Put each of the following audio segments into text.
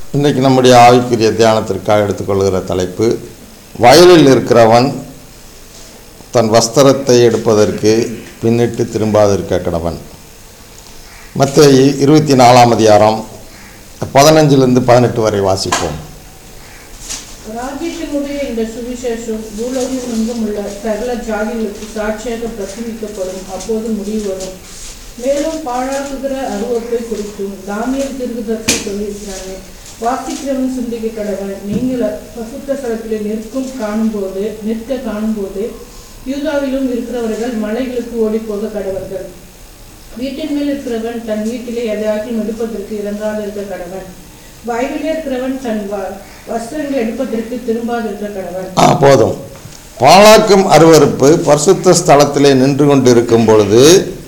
இன்றைக்கு நம்முடைய ஆவிக்குரிய தியானத்திற்காக எடுத்துக்கொள்கிற தலைப்பு வயலில் இருக்கிறவன் தன் வஸ்திரத்தை எடுப்பதற்கு பின்னிட்டு திரும்பாதிருக்க கடவன் மத்தேயு இருபத்தி நாலாம் அதிகாரம் பதினஞ்சிலிருந்து பதினெட்டு வரை வாசிப்போம் ராஜ்யத்தினுடைய இந்த சுவிசேஷம் பூலோகம் எங்கும் உள்ள சகல ஜாதிகளுக்கு சாட்சியாக பிரசங்கிக்கப்படும் அப்போது முடிவு வரும் மேலும் பாழாக்குகிற அருவப்பை குறித்தும் தானியல் திருகுதர்சி சொல்லியிருக்கிறாங்க வாசிக்கிறவன் சிந்திக்க கடவன் நீங்கள் பசுத்த ஸ்தலத்திலே நிற்கும் காணும்போது நிற்க காணும்போது யூதாவிலும் இருக்கிறவர்கள் மலைகளுக்கு ஓடிப்போக கடவர்கள் வீட்டின் மேல் இருக்கிறவன் தன் வீட்டிலே எதையாச்சும் எடுப்பதற்கு இறங்காது இருக்க கடவன் வயலிலே இருக்கிறவன் தன் வ- வஸ்திரங்களை எடுப்பதற்கு திரும்பாதிருக்க கடவன் ஆ போதும் பாழாக்கும் அருவருப்பு பரிசுத்த ஸ்தலத்திலே நின்று கொண்டிருக்கும் பொழுது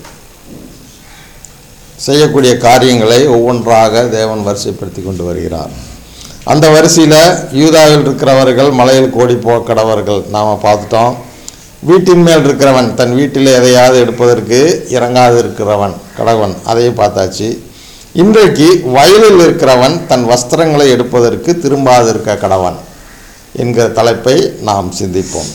செய்யக்கூடிய காரியங்களை ஒவ்வொன்றாக தேவன் வரிசைப்படுத்தி கொண்டு வருகிறார் அந்த வரிசையில் யூதாவில் இருக்கிறவர்கள் மலையில் கோடி போக்கடவர்கள் நாம் பார்த்துட்டோம் வீட்டின் மேல் இருக்கிறவன் தன் வீட்டில் எதையாவது எடுப்பதற்கு இறங்காது இருக்கிறவன் கடவன் அதையும் பார்த்தாச்சு இன்றைக்கு வயலில் இருக்கிறவன் தன் வஸ்திரங்களை எடுப்பதற்கு திரும்பாதிருக்க கடவன் என்கிற தலைப்பை நாம் சிந்திப்போம்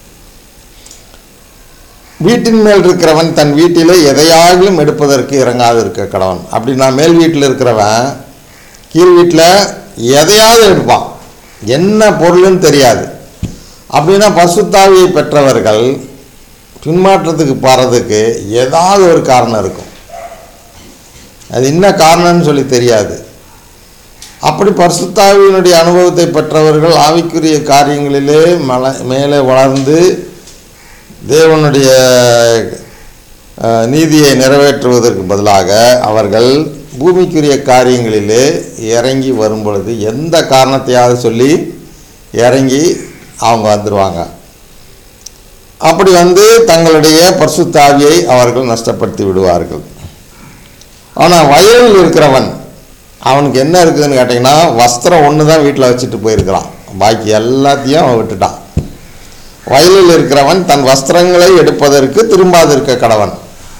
வீட்டின் மேல் இருக்கிறவன் தன் வீட்டிலே எதையாகிலும் எடுப்பதற்கு இறங்காது இருக்க கடவன் அப்படின்னா மேல் வீட்டில் இருக்கிறவன் கீழ் வீட்டில் எதையாவது எடுப்பான் என்ன பொருள்னு தெரியாது அப்படின்னா பசுத்தாவியை பெற்றவர்கள் பின்மாற்றத்துக்கு போகிறதுக்கு ஏதாவது ஒரு காரணம் இருக்கும் அது என்ன காரணம்னு சொல்லி தெரியாது அப்படி பரிசுத்தாவியினுடைய அனுபவத்தை பெற்றவர்கள் ஆவிக்குரிய காரியங்களிலே மல மேலே வளர்ந்து தேவனுடைய அஹ், நீதியை நிறைவேற்றுவதற்கு பதிலாக அவர்கள் பூமிக்குரிய காரியங்களிலே இறங்கி வரும் பொழுது எந்த காரணத்தையாவது சொல்லி இறங்கி அவங்க வந்துடுவாங்க அப்படி வந்து தங்களுடைய பரிசுத்தாவியை அவர்கள் நஷ்டப்படுத்தி விடுவார்கள் ஆனால் வயலில் இருக்கிறவன் அவனுக்கு என்ன இருக்குதுன்னு கேட்டிங்கன்னா வஸ்திரம் ஒன்று தான் வீட்டில் வச்சுட்டு போயிருக்கிறான் பாக்கி எல்லாத்தையும் அவன் விட்டுட்டான் வயலில் இருக்கிறவன் தன் வஸ்திரங்களை எடுப்பதற்கு திரும்பாதிருக்க கடவன்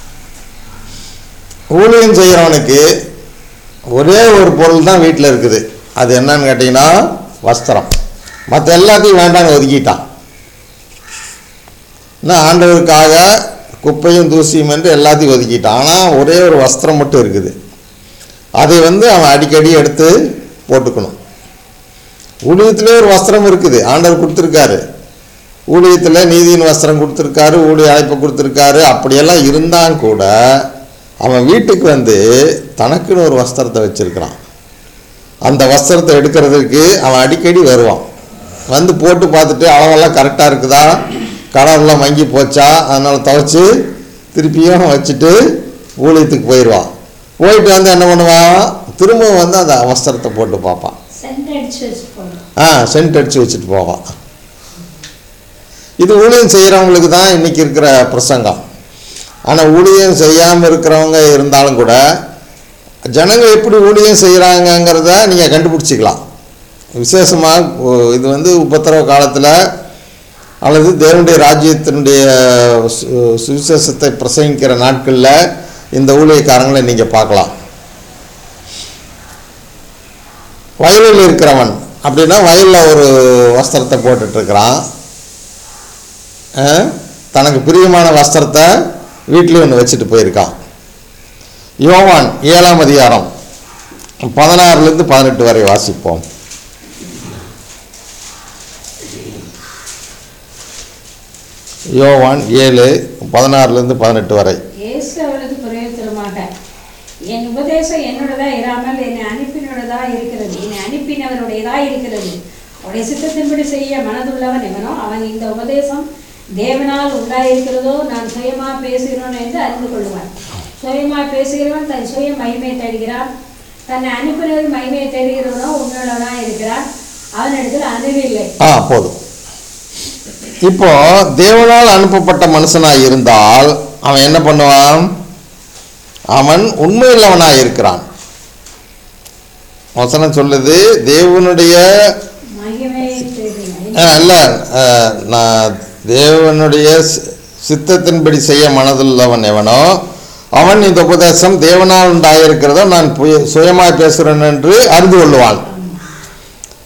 ஊழியம் செய்கிறவனுக்கு ஒரே ஒரு பொருள் தான் வீட்டில் இருக்குது அது என்னன்னு கேட்டிங்கன்னா வஸ்திரம் மற்ற எல்லாத்தையும் வேண்டாம்னு ஒதுக்கிட்டான் இன்னும் ஆண்டவருக்காக குப்பையும் தூசியும் என்று எல்லாத்தையும் ஒதுக்கிட்டான் ஆனால் ஒரே ஒரு வஸ்திரம் மட்டும் இருக்குது அதை வந்து அவன் அடிக்கடி எடுத்து போட்டுக்கணும் ஊழியத்திலே ஒரு வஸ்திரம் இருக்குது ஆண்டவர் கொடுத்துருக்காரு ஊழியத்தில் நீதியின் வஸ்திரம் கொடுத்துருக்காரு ஊழிய அழைப்பு கொடுத்துருக்காரு அப்படியெல்லாம் இருந்தான் கூட அவன் வீட்டுக்கு வந்து தனக்குன்னு ஒரு வஸ்திரத்தை வச்சிருக்கிறான் அந்த வஸ்திரத்தை எடுக்கிறதுக்கு அவன் அடிக்கடி வருவான் வந்து போட்டு பார்த்துட்டு அளவெல்லாம் கரெக்டாக இருக்குதா கலர்லாம் மங்கி போச்சா அதனால் துவைச்சி திருப்பியும் வச்சுட்டு ஊழியத்துக்கு போயிடுவான் போயிட்டு வந்து என்ன பண்ணுவான் திரும்பவும் வந்து அந்த வஸ்திரத்தை போட்டு பார்ப்பான் சென்ட் அடிச்சு வச்சு போகணும் ஆ சென்ட் அடித்து வச்சுட்டு போவான் இது ஊழியம் செய்கிறவங்களுக்கு தான் இன்றைக்கி இருக்கிற பிரசங்கம் ஆனால் ஊழியம் செய்யாமல் இருக்கிறவங்க இருந்தாலும் கூட ஜனங்க எப்படி ஊழியம் செய்கிறாங்கங்கிறத நீங்கள் கண்டுபிடிச்சிக்கலாம் விசேஷமாக இது வந்து உபத்திரவ காலத்தில் அல்லது தேவனுடைய ராஜ்யத்தினுடைய சு- சுவிசேஷத்தை பிரசங்கிக்கிற நாட்களில் இந்த ஊழியக்காரங்களை நீங்கள் பார்க்கலாம் வயலில் இருக்கிறவன் அப்படின்னா வயலில் ஒரு வஸ்திரத்தை போட்டுட்ருக்கிறான் தனக்கு பிரியமான வஸ்திரத்தை வீட்டில் ஒன்று வச்சுட்டு போயிருக்கான் யோவான் ஏழாம் அதிகாரம் பதினாறுலேருந்து பதினெட்டு வரை வாசிப்போம் யோவான் ஏழு பதினாறுலேருந்து பதினெட்டு வரை இயேசு அவளுக்கு பிரயோஜனமாக என் உபதேசம் என்னோடதா இராமல் என்னை அனுப்பினோடதா இருக்கிறது என்னை அனுப்பினவருடையதா இருக்கிறது அவருடைய சித்தத்தின்படி செய்ய மனதுள்ளவன் எவனோ அவன் இந்த உபதேசம் தேவனால் உண்டாயிருக்கிறதோ நான் சுயமா பேசுகிறோன் என்று அறிந்து கொள்வான் சுயமா பேசுகிறவன் தன் சுய மகிமையை தேடுகிறான் தன்னை அனுப்பினவர் மகிமையை தேடுகிறவனோ உண்மையுள்ளவனா இருக்கிறான் அவனிடத்தில் அறிவில்லை ஆ போதும் இப்போ தேவனால் அனுப்பப்பட்ட மனுஷனாய் இருந்தால் அவன் என்ன பண்ணுவான் அவன் உண்மையுள்ளவனாய் இருக்கிறான் வசனம் சொல்லுது தேவனுடைய மகிமையை தேடுகிறான் ஆ, இல்ல ஆ, நான் தேவனுடைய சி- சித்தத்தின்படி செய்ய மனதுள்ளவன் எவனோ அவன் இந்த உபதேசம் தேவனால் உண்டாயிருக்கிறதோ நான் புய- சுயமாய் பேசுகிறேன் என்று அறிந்து கொள்வான்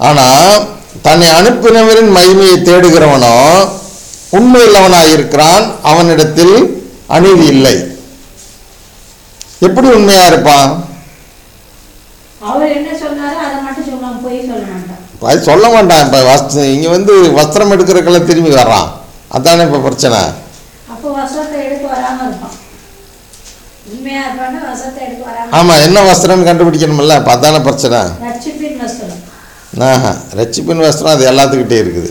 ஆனால் தன்னை அனுப்பினவரின் மகிமையை தேடுகிறவனோ உண்மையுள்ளவனாய் இருக்கிறான் அவனிடத்தில் அநீதி இல்லை எப்படி உண்மையா இருப்பான் அவர் என்ன சொன்னாரோ அதை மட்டும் சொல்லுவான் போய் சொல்ல மாட்டான் அது சொல்ல மாட்டான் இப்போ வஸ்து இங்கே வந்து வஸ்திரம் எடுக்கிறக்கெல்லாம் திரும்பி வர்றான் அதானே இப்போ பிரச்சனை அப்போ வசத்தை எடுக்க வராம இருப்பான் உண்மையா இருப்பான்னா வசத்தை எடுக்க வராம ஆமாம் என்ன வஸ்திரம்னு கண்டுபிடிக்கணுமில்ல இப்போ அதானே பிரச்சனை ரட்சிப்பின் வஸ்திரம் ஆஹா ரட்சிப்பின் வஸ்திரம் அது எல்லாத்துக்கிட்டே இருக்குது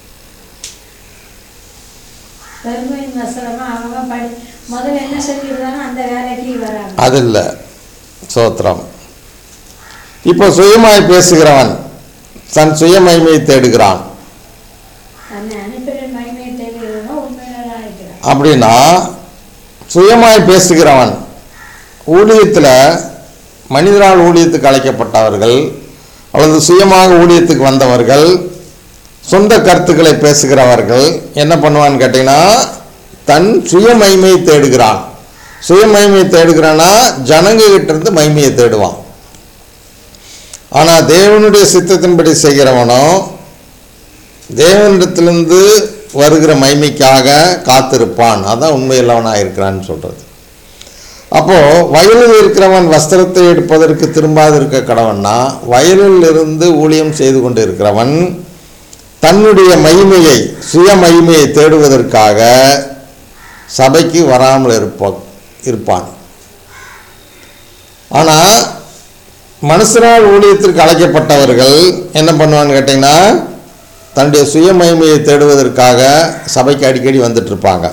பெருமையின் வஸ்திரமா அவங்க படி முதல்ல என்ன செஞ்சிருந்தானோ அந்த வேலைக்கு வராங்க அது இல்லை சோத்திரம் இப்போ சுயமாய் பேசுகிறவன் தன் சுயமகிமையை தேடுகிறான் தன்னை அனுப்பின மகிமையை தேவையில்லைன்னா உண்மையாக இருக்கிறான் அப்படின்னா சுயமாய் பேசுகிறவன் ஊழியத்தில் மனிதனால் ஊழியத்துக்கு அழைக்கப்பட்டவர்கள் அல்லது சுயமாக ஊழியத்துக்கு வந்தவர்கள் சொந்த கருத்துக்களை பேசுகிறவர்கள் என்ன பண்ணுவான்னு கேட்டிங்கன்னா தன் சுயமகிமையை தேடுகிறான் சுயமகிமையை தேடுகிறான்னா ஜனங்க கிட்ட இருந்து மகிமையை தேடுவான் ஆனால் தேவனுடைய சித்தத்தின்படி செய்கிறவனோ தேவனிடத்திலிருந்து வருகிற மகிமைக்காக காத்திருப்பான் அதான் உண்மையில்லவனாக இருக்கிறான்னு சொல்கிறது அப்போது வயலில் இருக்கிறவன் வஸ்திரத்தை எடுப்பதற்கு திரும்பாதிருக்க கடவன்னா வயலில் இருந்து ஊழியம் செய்து கொண்டு இருக்கிறவன் தன்னுடைய மகிமையை சுய மகிமையை தேடுவதற்காக சபைக்கு வராமல் இருப்ப இருப்பான் ஆனால் மனுஷனால் ஊழியத்திற்கு அழைக்கப்பட்டவர்கள் என்ன பண்ணுவான்னு கேட்டிங்கன்னா தன்னுடைய சுய மகிமையை தேடுவதற்காக சபைக்கு அடிக்கடி வந்துட்டு இருப்பாங்க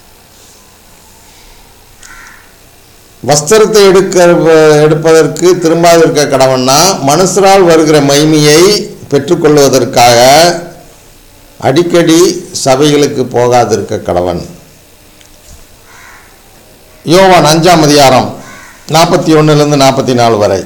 வஸ்திரத்தை எடுக்க எடுப்பதற்கு திரும்பாதிருக்க கடவன்னா மனுஷரால் வருகிற மகிமையை பெற்றுக்கொள்வதற்காக அடிக்கடி சபைகளுக்கு போகாதிருக்க கடவன் யோவான் அஞ்சாம் அதிகாரம் நாற்பத்தி ஒன்றுலேருந்து நாற்பத்தி நாலு வரை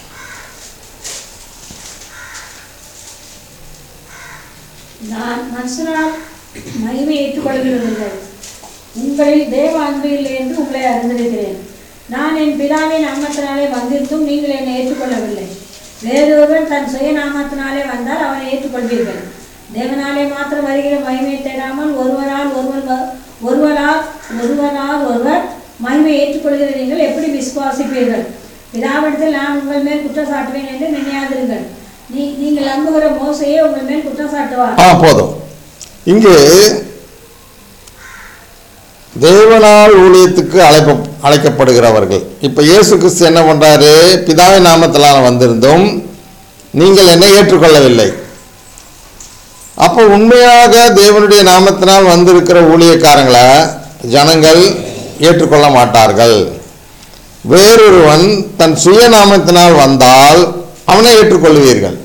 நான் மனுஷனால் மகிமை ஏற்றுக்கொள்கிறதில்லை உங்களில் தேவ அன்பு இல்லை என்று உங்களை அறிந்திருக்கிறேன் நான் என் பிதாவின் நாமத்தினாலே வந்திருந்தும் நீங்கள் என்னை ஏற்றுக்கொள்ளவில்லை வேறொருவன் தன் சுய நாமத்தினாலே வந்தால் அவனை ஏற்றுக்கொள்வீர்கள் தேவனாலே மாத்திரம் வருகிற மகிமை தேடாமல் ஒருவரால் ஒருவர் வ- ஒருவரால் ஒருவரால் ஒருவர் மகிமை ஏற்றுக்கொள்கிற நீங்கள் எப்படி விசுவாசிப்பீர்கள் பிதாவிடத்தில் நான் உங்கள் மேல் குற்றம் சாட்டுவேன் என்று நினையாதிருங்கள் நீ நீங்கள் நம்புகிற மோசையே உங்கள் மேல் குற்றம் சாட்டுவார் ஆ போதும் இங்கு தேவனால் ஊழியத்துக்கு அழைப்ப அழைக்கப்படுகிறவர்கள் இப்போ இயேசு கிறிஸ்து என்ன பண்ணுறாரு பிதாவின் நாமத்திலான வந்திருந்தும் நீங்கள் என்னை ஏற்றுக்கொள்ளவில்லை அப்போ உண்மையாக தேவனுடைய நாமத்தினால் வந்திருக்கிற ஊழியக்காரங்களை ஜனங்கள் ஏற்றுக்கொள்ள மாட்டார்கள் வேறொருவன் தன் சுயநாமத்தினால் வந்தால் அவனை ஏற்றுக்கொள்வீர்கள்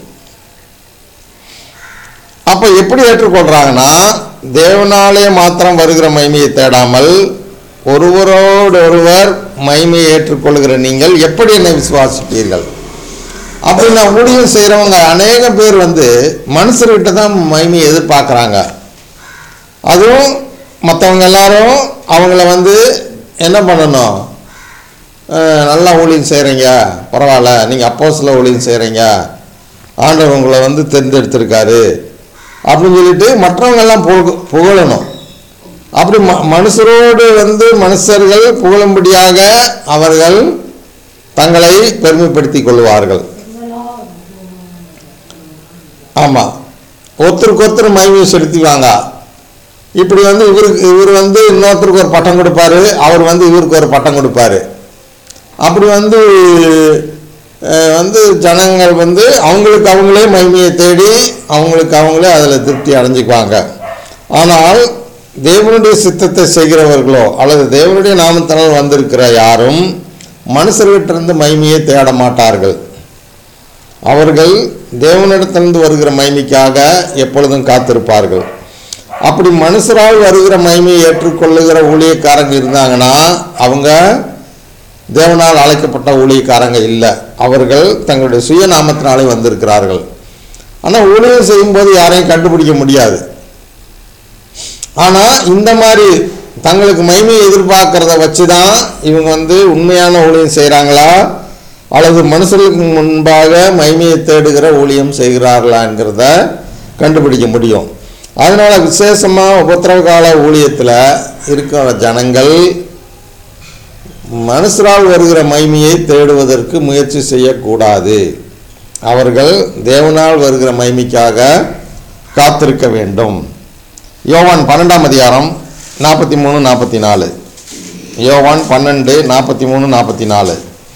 அப்போ எப்படி ஏற்றுக்கொள்றாங்கன்னா தேவனாலே மாத்திரம் வருகிற மகிமையை தேடாமல் ஒருவரோடு ஒருவர் மகிமையை ஏற்றுக்கொள்கிற நீங்கள் எப்படி என்னை விசுவாசிப்பீர்கள் அப்படின்னா ஊழியம் செய்கிறவங்க அநேக பேர் வந்து மனுஷர்கிட்ட தான் மகிமையை எதிர்பார்க்குறாங்க அதுவும் மற்றவங்க எல்லாரும் அவங்கள வந்து என்ன பண்ணணும் அஹ், நல்லா ஊழியம் செய்கிறீங்க பரவாயில்ல நீங்கள் அப்போஸ்ல ஊழியம் செய்கிறீங்க ஆண்டவர் உங்களை வந்து தேர்ந்தெடுத்திருக்காரு அப்படின்னு சொல்லிட்டு மற்றவங்க எல்லாம் புக புகழணும் அப்படி ம மனுஷரோடு வந்து மனுஷர்கள் புகழும்படியாக அவர்கள் தங்களை பெருமைப்படுத்திக் கொள்வார்கள் ஆமாம் ஒருத்தருக்கு ஒருத்தர் மகிமையை செலுத்திவாங்க இப்படி வந்து இவருக்கு இவர் வந்து இன்னொருத்தருக்கு ஒரு பட்டம் கொடுப்பாரு அவர் வந்து இவருக்கு ஒரு பட்டம் கொடுப்பாரு அப்படி வந்து அஹ், வந்து ஜனங்கள் வந்து அவங்களுக்கு அவங்களே மகிமையை தேடி அவங்களுக்கு அவங்களே அதில் திருப்தி அடைஞ்சுக்குவாங்க ஆனால் தேவனுடைய சித்தத்தை செய்கிறவர்களோ அல்லது தேவனுடைய நாமத்தினால் வந்திருக்கிற யாரும் மனுஷர்கிட்டிருந்து மகிமையை தேட மாட்டார்கள் அவர்கள் தேவனிடத்திலிருந்து வருகிற மகிமைக்காக எப்பொழுதும் காத்திருப்பார்கள் அப்படி மனுஷரால் வருகிற மகிமையை ஏற்றுக்கொள்ளுகிற ஊழியக்காரங்க இருந்தாங்கன்னா அவங்க தேவனால் அழைக்கப்பட்ட ஊழியக்காரங்க இல்லை அவர்கள் தங்களுடைய சுயநாமத்தினாலே வந்திருக்கிறார்கள் ஆனால் ஊழியம் செய்யும்போது யாரையும் கண்டுபிடிக்க முடியாது ஆனால் இந்த மாதிரி தங்களுக்கு மகிமையை எதிர்பார்க்கறத வச்சு தான் இவங்க வந்து உண்மையான ஊழியம் செய்கிறாங்களா அல்லது மனுஷர்களுக்கு முன்பாக மகிமையை தேடுகிற ஊழியம் செய்கிறார்களாங்கிறத கண்டுபிடிக்க முடியும் அதனால் விசேஷமாக உபத்திரவ கால ஊழியத்தில் இருக்கிற ஜனங்கள் மனுஷரால் வருகிற மகிமையை தேடுவதற்கு முயற்சி செய்யக்கூடாது அவர்கள் தேவனால் வருகிற மகிமைக்காக காத்திருக்க வேண்டும் யோவான் பன்னெண்டாம் அதிகாரம் நாற்பத்தி மூணு நாற்பத்தி நாலு யோவான் பன்னெண்டு நாற்பத்தி மூணு நாற்பத்தி நாலு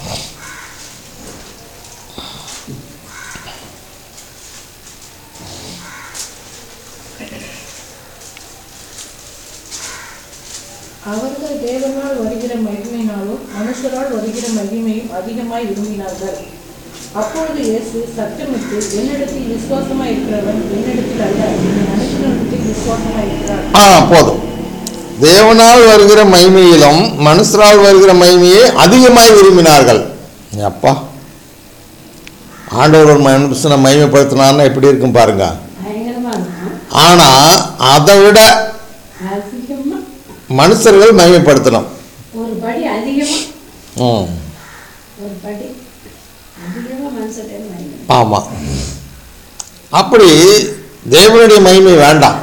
அவர்கள் தேவனால் வருகிற மகிமையினாலும் மனுஷரால் வருகிற மகிமையும் அதிகமாய் விரும்பினார்கள் அப்பொழுது இயேசு சத்தமிட்டு என்னிடத்தில் விசுவாசமாய் இருக்கிறவன் என்னிடத்தில் அல்ல என்னை அனுப்பினத்தில் விசுவாசமாய் இருக்கிறார் ஆ போதும் தேவனால் வருகிற மகிமையிலும் மனுஷரால் வருகிற மகிமையை அதிகமாய் விரும்பினார்கள் அப்பா ஆண்டவர் ஒரு மனுஷனை மகிமைப்படுத்தினார்னா எப்படி இருக்கும் பாருங்க பயங்கரமா இருக்கும் ஆனால் அதை விட அதிகமா மனுஷர்கள் மகிமைப்படுத்தணும் ஒரு படி அதிகமா ம் ஒரு படி அதிகமா மனசிட்ட மகிமை ஆமாம் அப்படி தேவனுடைய மகிமை வேண்டாம்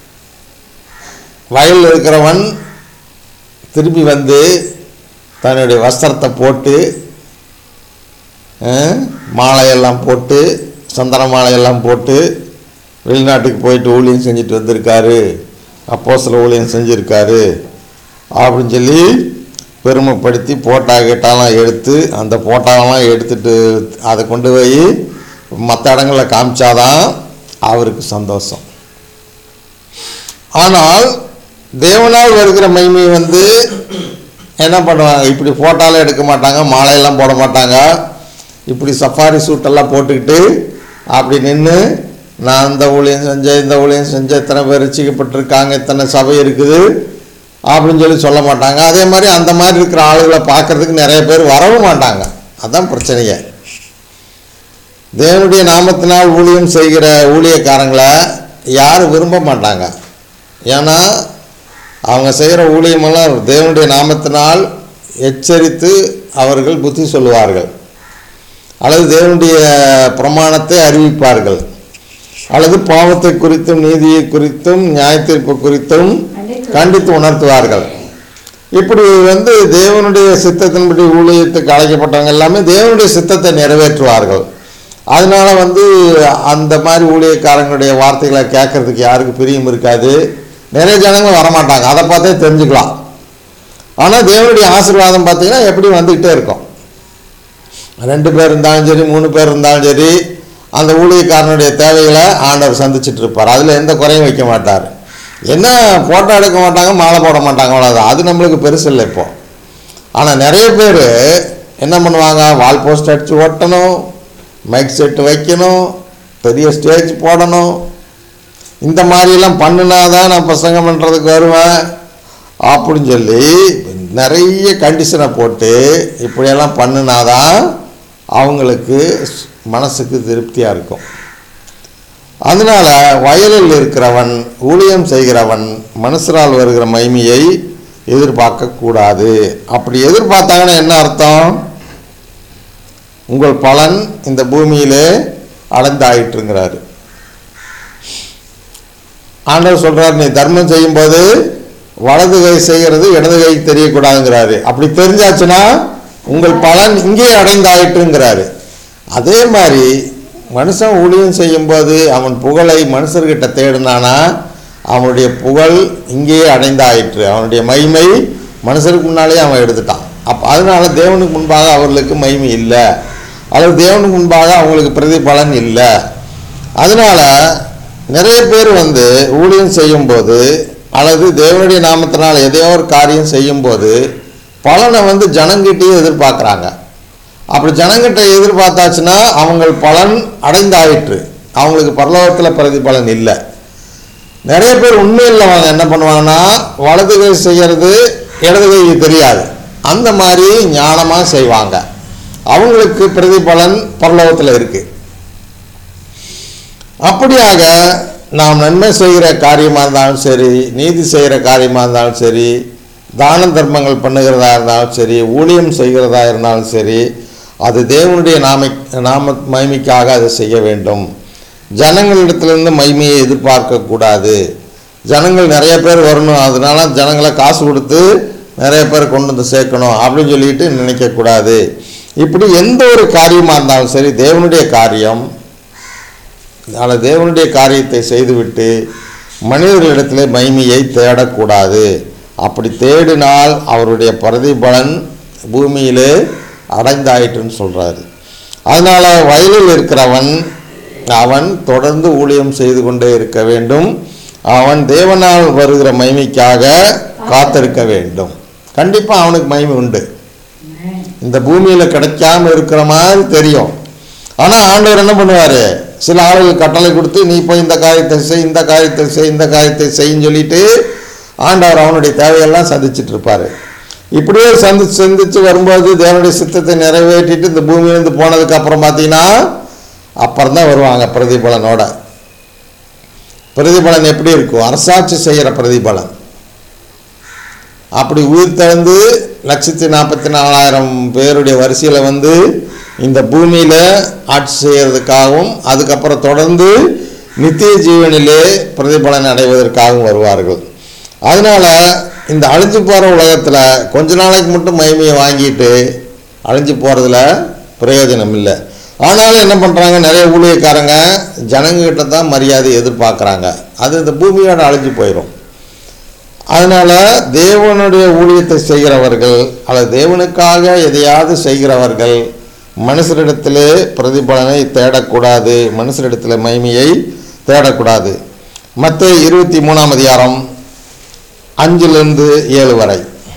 வயலில் இருக்கிறவன் திரும்பி வந்து தன்னுடைய வஸ்திரத்தை போட்டு அஹ், மாலையெல்லாம் போட்டு சந்தன மாலையெல்லாம் போட்டு வெளிநாட்டுக்கு போயிட்டு ஊழியம் செஞ்சுட்டு வந்திருக்காரு அப்போ சில ஊழியம் செஞ்சுருக்காரு அப்படின்னு சொல்லி பெருமைப்படுத்தி போட்டா கிட்டாலாம் எடுத்து அந்த போட்டாவெல்லாம் எடுத்துட்டு அதை கொண்டு போய் மற்ற இடங்களில் காமிச்சாதான் அவருக்கு சந்தோஷம் ஆனால் தேவனால் வருகிற மகிமை வந்து என்ன பண்ணுவாங்க இப்படி ஃபோட்டோலாம் எடுக்க மாட்டாங்க மாலையெல்லாம் போட மாட்டாங்க இப்படி சஃபாரி சூட்டெல்லாம் போட்டுக்கிட்டு அப்படி நின்று நான் இந்த ஊழியம் செஞ்சேன் இந்த ஊழியம் செஞ்சேன் இத்தனை பேர் ரசிக்கப்பட்டிருக்காங்க இத்தனை சபை இருக்குது அப்படின்னு சொல்லி சொல்ல மாட்டாங்க அதே மாதிரி அந்த மாதிரி இருக்கிற ஆளுகளை பார்க்கறதுக்கு நிறைய பேர் வரவும் மாட்டாங்க அதான் பிரச்சனையே தேவனுடைய நாமத்தினால் ஊழியம் செய்கிற ஊழியக்காரங்களை யாரும் விரும்ப மாட்டாங்க ஏன்னா அவங்க செய்கிற ஊழியமெல்லாம் தேவனுடைய நாமத்தினால் எச்சரித்து அவர்கள் புத்தி சொல்லுவார்கள் அல்லது தேவனுடைய பிரமாணத்தை அறிவிப்பார்கள் அல்லது பாவத்தை குறித்தும் நீதியை குறித்தும் நியாயத்தீர்ப்பு குறித்தும் கண்டித்து உணர்த்துவார்கள் இப்படி வந்து தேவனுடைய சித்தத்தின்படி ஊழியத்துக்கு அழைக்கப்பட்டவங்க எல்லாமே தேவனுடைய சித்தத்தை நிறைவேற்றுவார்கள் அதனால வந்து அந்த மாதிரி ஊழியக்காரங்களுடைய வார்த்தைகளை கேட்கறதுக்கு யாருக்கு பிரியம் இருக்காது நிறைய ஜனங்கள் வரமாட்டாங்க அதை பார்த்தே தெரிஞ்சுக்கலாம் ஆனால் தேவனுடைய ஆசீர்வாதம் பார்த்தீங்கன்னா எப்படி வந்துக்கிட்டே இருக்கும் ரெண்டு பேர் இருந்தாலும் சரி மூணு பேர் இருந்தாலும் சரி அந்த ஊழியக்காரனுடைய தேவைகளை ஆண்டவர் சந்திச்சுட்டு இருப்பார் அதில் எந்த குறையும் வைக்க மாட்டார் என்ன ஃபோட்டோ எடுக்க மாட்டாங்க மாலை போட மாட்டாங்க அவ்வளோதான் அது நம்மளுக்கு பெருசு இல்லை இப்போ ஆனால் நிறைய பேர் என்ன பண்ணுவாங்க வால் போஸ்ட் அடித்து ஒட்டணும் மைக் செட்டு வைக்கணும் பெரிய ஸ்டேஜ் போடணும் இந்த மாதிரிலாம் பண்ணுனா தான் நான் பிரசங்கம் பண்ணுறதுக்கு வருவேன் அப்படின்னு சொல்லி நிறைய கண்டிஷனை போட்டு இப்படியெல்லாம் பண்ணுனாதான் அவங்களுக்கு மனசுக்கு திருப்தியாக இருக்கும் அதனால் வயலில் இருக்கிறவன் ஊழியம் செய்கிறவன் மனுஷரால் வருகிற மகிமையை எதிர்பார்க்கக்கூடாது அப்படி எதிர்பார்த்தாங்கன்னா என்ன அர்த்தம் உங்கள் பலன் இந்த பூமியிலே அடைந்தாயிட்டுங்கிறாரு ஆண்டவர் சொல்றார் நீ தர்மம் செய்யும்போது வலது கை செய்கிறது இடது கை தெரியக்கூடாதுங்கிறாரு அப்படி தெரிஞ்சாச்சுன்னா உங்கள் பலன் இங்கே அடைந்தாயிட்டுங்கிறாரு அதே மாதிரி மனுஷன் ஊழியம் செய்யும்போது அவன் புகழை மனுஷர்கிட்ட தேடினானா அவனுடைய புகழ் இங்கேயே அடைந்தாயிற்று அவனுடைய மகிமை மனுஷருக்கு முன்னாலே அவன் எடுத்துட்டான் அப்போ அதனால தேவனுக்கு முன்பாக அவர்களுக்கு மகிமை இல்லை அல்லது தேவனுக்கு முன்பாக அவங்களுக்கு பிரதிபலன் இல்லை அதனால நிறைய பேர் வந்து ஊழியம் செய்யும்போது அல்லது தேவனுடைய நாமத்தினால் எதையோ ஒரு காரியம் செய்யும்போது பலனை வந்து ஜனங்கிட்டேயே எதிர்பார்க்குறாங்க அப்படி ஜனங்கிட்ட எதிர்பார்த்தாச்சுன்னா அவங்க பலன் அடைந்தாயிற்று அவங்களுக்கு பரலோகத்தில் பிரதிபலன் இல்லை நிறைய பேர் உண்மையில் அவங்க என்ன பண்ணுவாங்கன்னா வலது கை செய்கிறது இடது கை தெரியாது அந்த மாதிரி ஞானமாக செய்வாங்க அவங்களுக்கு பிரதிபலன் பரலோகத்தில் இருக்குது அப்படியாக நாம் நன்மை செய்கிற காரியமாக இருந்தாலும் சரி நீதி செய்கிற காரியமாக இருந்தாலும் சரி தான தர்மங்கள் பண்ணுகிறதா இருந்தாலும் சரி ஊழியம் செய்கிறதா இருந்தாலும் சரி அது தேவனுடைய நாமை நாம மகிமைக்காக அதை செய்ய வேண்டும் ஜனங்களிடத்திலிருந்து மகிமையை எதிர்பார்க்கக்கூடாது ஜனங்கள் நிறைய பேர் வரணும் அதனால ஜனங்களை காசு கொடுத்து நிறைய பேர் கொண்டு வந்து சேர்க்கணும் அப்படின்னு சொல்லிட்டு நினைக்கக்கூடாது இப்படி எந்த ஒரு காரியமாக இருந்தாலும் சரி தேவனுடைய காரியம் அதனால் தேவனுடைய காரியத்தை செய்துவிட்டு மனிதர்களிடத்தில் மகிமையை தேடக்கூடாது அப்படி தேடினால் அவருடைய பிரதிபலன் பூமியிலே அடைந்தாயிற்றுன்னு சொல்கிறாரு அதனால் வயலில் இருக்கிறவன் அவன் தொடர்ந்து ஊழியம் செய்து கொண்டே இருக்க வேண்டும் அவன் தேவனால் வருகிற மகிமைக்காக காத்திருக்க வேண்டும் கண்டிப்பாக அவனுக்கு மகிமை உண்டு இந்த பூமியில் கிடைக்காம இருக்கிற மாதிரி தெரியும் ஆனால் ஆண்டவர் என்ன பண்ணுவார் சில ஆளுகள் கட்டளை கொடுத்து நீ போய் இந்த காரியத்தை செய் இந்த காரியத்தை செய் இந்த காரியத்தை செய்ன்னு சொல்லிட்டு ஆண்டவர் அவனுடைய தேவையெல்லாம் சந்திச்சுட்டு இருப்பார் இப்படியே சந்திச்சு சந்திச்சு வரும்போது தேவனுடைய சித்தத்தை நிறைவேற்றிட்டு இந்த பூமியிலேருந்து போனதுக்கு அப்புறம் பார்த்தீங்கன்னா அப்புறம் தான் வருவாங்க பிரதிபலனோட பிரதிபலன் எப்படி இருக்கும் அரசாட்சி செய்கிற பிரதிபலன் அப்படி உயிர் தழுந்து லட்சத்தி நாற்பத்தி நாலாயிரம் பேருடைய வரிசையில் வந்து இந்த பூமியில் ஆட்சி செய்கிறதுக்காகவும் அதுக்கப்புறம் தொடர்ந்து நித்திய ஜீவனிலே பிரதிபலன் அடைவதற்காகவும் வருவார்கள் அதனால் இந்த அழிஞ்சு போகிற உலகத்தில் கொஞ்ச நாளைக்கு மட்டும் மகிமையை வாங்கிட்டு அழிஞ்சு போகிறதுல பிரயோஜனம் இல்லை ஆனாலும் என்ன பண்ணுறாங்க நிறைய ஊழியக்காரங்க ஜனங்ககிட்ட தான் மரியாதை எதிர்பார்க்குறாங்க அது இந்த பூமியோட அழிஞ்சு போயிடும் அதனால் தேவனுடைய ஊழியத்தை செய்கிறவர்கள் அல்லது தேவனுக்காக எதையாவது செய்கிறவர்கள் மனுஷரிடத்திலே பிரதிபலனை தேடக்கூடாது மனுஷரிடத்தில் மகிமையை தேடக்கூடாது மற்ற இருபத்தி மூணாம் அதிகாரம் அஞ்சிலிருந்து ஏழு வரை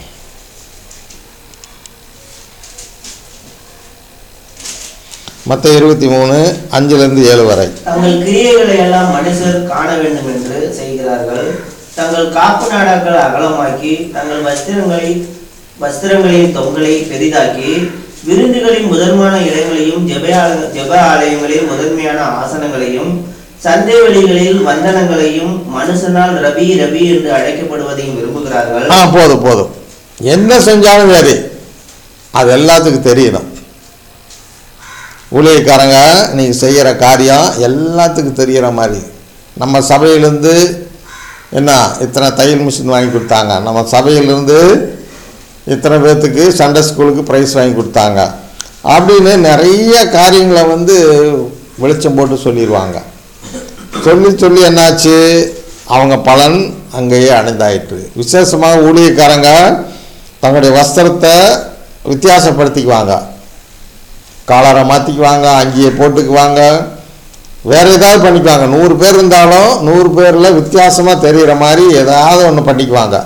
மற்ற இருபத்தி மூணு அஞ்சிலிருந்து ஏழு வரை தங்கள் கிரியைகளை எல்லாம் மனுஷர் காண வேண்டும் என்று செய்கிறார்கள் தங்கள் காப்பு நாடாக்கள் அகலமாக்கி தங்கள் வஸ்திரங்களை வஸ்திரங்களின் தொங்கலை பெரிதாக்கி விருந்துகளின் முதன்மையான இடங்களையும் ஜெப ஆல- ஜெப ஆலயங்களில் முதன்மையான ஆசனங்களையும் சந்தை வெளிகளில் வந்தனங்களையும் மனுஷனால் ரபி ரபி என்று அழைக்கப்படுவதையும் விரும்புகிறார்கள் ஆ போதும் போதும் என்ன செஞ்சாலும் சரி அது எல்லாத்துக்கும் தெரியணும் ஊழியக்காரங்க நீங்கள் செய்கிற காரியம் எல்லாத்துக்கும் தெரிகிற மாதிரி நம்ம சபையிலேருந்து என்ன இத்தனை தையல் மிஷின் வாங்கி கொடுத்தாங்க நம்ம சபையிலேருந்து இத்தனை பேர்த்துக்கு சண்டே ஸ்கூலுக்கு ப்ரைஸ் வாங்கி கொடுத்தாங்க அப்படின்னு நிறைய காரியங்களை வந்து வெளிச்சம் போட்டு சொல்லிடுவாங்க சொல்லி சொல்லி என்னாச்சு அவங்க பலன் அங்கேயே அடைந்தாயிற்று விசேஷமாக ஊழியக்காரங்க தங்களுடைய வஸ்திரத்தை வித்தியாசப்படுத்திக்குவாங்க காலரை மாற்றிக்குவாங்க அங்கேயே போட்டுக்குவாங்க வேறு ஏதாவது பண்ணிக்குவாங்க நூறு பேர் இருந்தாலும் நூறு பேரில் வித்தியாசமாக தெரிகிற மாதிரி ஏதாவது ஒன்று பண்ணிக்குவாங்க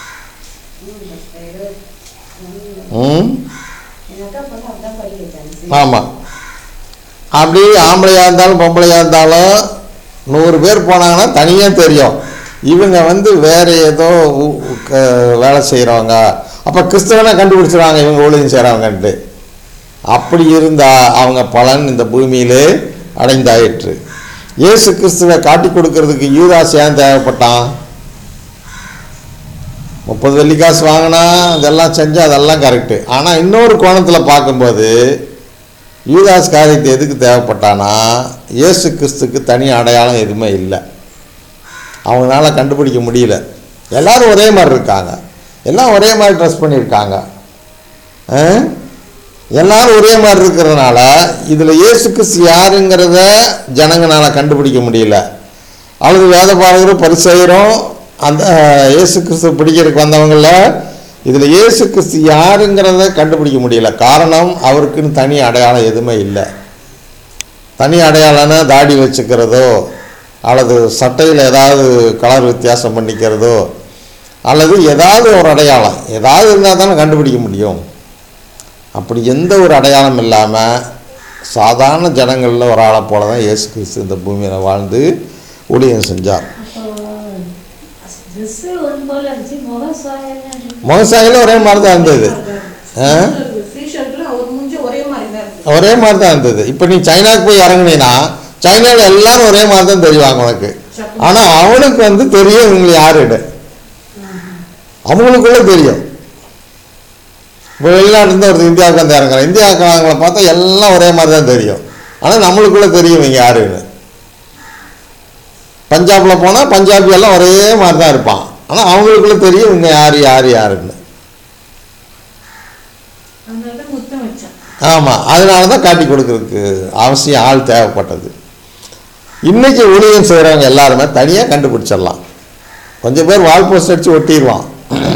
ம் ஆமாம் அப்படி ஆம்பளையாக இருந்தாலும் பொம்பளையாக இருந்தாலும் நூறு பேர் போனாங்கன்னா தனியாக தெரியும் இவங்க வந்து வேறு ஏதோ ஊ- க- வேலை செய்கிறவங்க அப்போ கிறிஸ்தவனை கண்டுபிடிச்சிருவாங்க இவங்க ஊழியம் செய்கிறவங்கன்ட்டு அப்படி இருந்தால் அவங்க பலன் இந்த பூமியிலே அடைந்தாயிற்று இயேசு கிறிஸ்துவை காட்டி கொடுக்கறதுக்கு யூதாஸ் ஏன் தேவைப்பட்டான் முப்பது வெள்ளிக்காசு வாங்கினா அதெல்லாம் செஞ்சு அதெல்லாம் கரெக்டு ஆனால் இன்னொரு கோணத்தில் பார்க்கும்போது யூதாஸ் காரியத்தை எதுக்கு தேவைப்பட்டானா இயேசு கிறிஸ்துக்கு தனி அடையாளம் எதுவுமே இல்லை அவங்களால கண்டுபிடிக்க முடியல எல்லாரும் ஒரே மாதிரி இருக்காங்க எல்லாம் ஒரே மாதிரி ட்ரெஸ் பண்ணியிருக்காங்க ஆ? எல்லாரும் ஒரே மாதிரி இருக்கிறதுனால இதில் இயேசு கிறிஸ்து யாருங்கிறத ஜனங்களால கண்டுபிடிக்க முடியல அல்லது வேத பாரகரும் பரிசெயரும் அந்த அஹ், இயேசு கிறிஸ்து பிடிக்கிறதுக்கு வந்தவங்கள இதில் இயேசு கிறிஸ்து யாருங்கிறத கண்டுபிடிக்க முடியல காரணம் அவருக்குன்னு தனி அடையாளம் எதுவுமே இல்லை தனி அடையாளம்னா தாடி வச்சுக்கிறதோ அல்லது சட்டையில் ஏதாவது கலர் வித்தியாசம் பண்ணிக்கிறதோ அல்லது ஏதாவது ஒரு அடையாளம் ஏதாவது இருந்தால் தானே கண்டுபிடிக்க முடியும் அப்படி எந்த ஒரு அடையாளம் இல்லாமல் சாதாரண ஜனங்களில் ஒரு ஆளை போல தான் இயேசு கிறிஸ்து இந்த பூமியில் வாழ்ந்து ஊழியம் செஞ்சார் ட்ரெஸ்ஸு ஒன்று போல இருந்துச்சு முகசாயெல்லாம் முகசாயிலும் ஒரே மாதிரி தான் இருந்தது ஆ? டிஷர்ட்ல ஒரு முஞ்சு ஒரே மாதிரி தான் இருக்கு ஒரே மாதிரி தான் இருந்தது இப்போ நீ சைனாக்கு போய் இறங்குனீன்னா சைனாவில் எல்லாரும் ஒரே மாதிரி தான் தெரிவாங்க உனக்கு ஆனால் அவனுக்கு வந்து தெரியும் இவங்க யாருன்னு அவங்களுக்குள்ள தெரியும் இப்போ வெளிநாட்டிலேருந்து ஒருத்தர் இந்தியாவுக்கு வந்து இறங்குறான் இந்தியாவுக்காரங்களை பார்த்தா எல்லாம் ஒரே மாதிரி தான் தெரியும் ஆனால் நம்மளுக்குள்ளே தெரியும் இவங்க யாருன்னு பஞ்சாபில் போனால் பஞ்சாபி எல்லாம் ஒரே மாதிரி தான் இருப்பான் ஆனால் அவங்களுக்குள்ள தெரியும் இவங்க யார் யார் யாருன்னு அதனால தான் முத்தம் வச்சான் ஆமாம் அதனால தான் காட்டி கொடுக்கறதுக்கு அவசியம் ஆள் தேவைப்பட்டது இன்னைக்கு ஊழியம் செய்கிறவங்க எல்லாருமே தனியாக கண்டுபிடிச்சிடலாம் கொஞ்சம் பேர் வால் போஸ்ட் அடித்து ஒட்டிடுவான்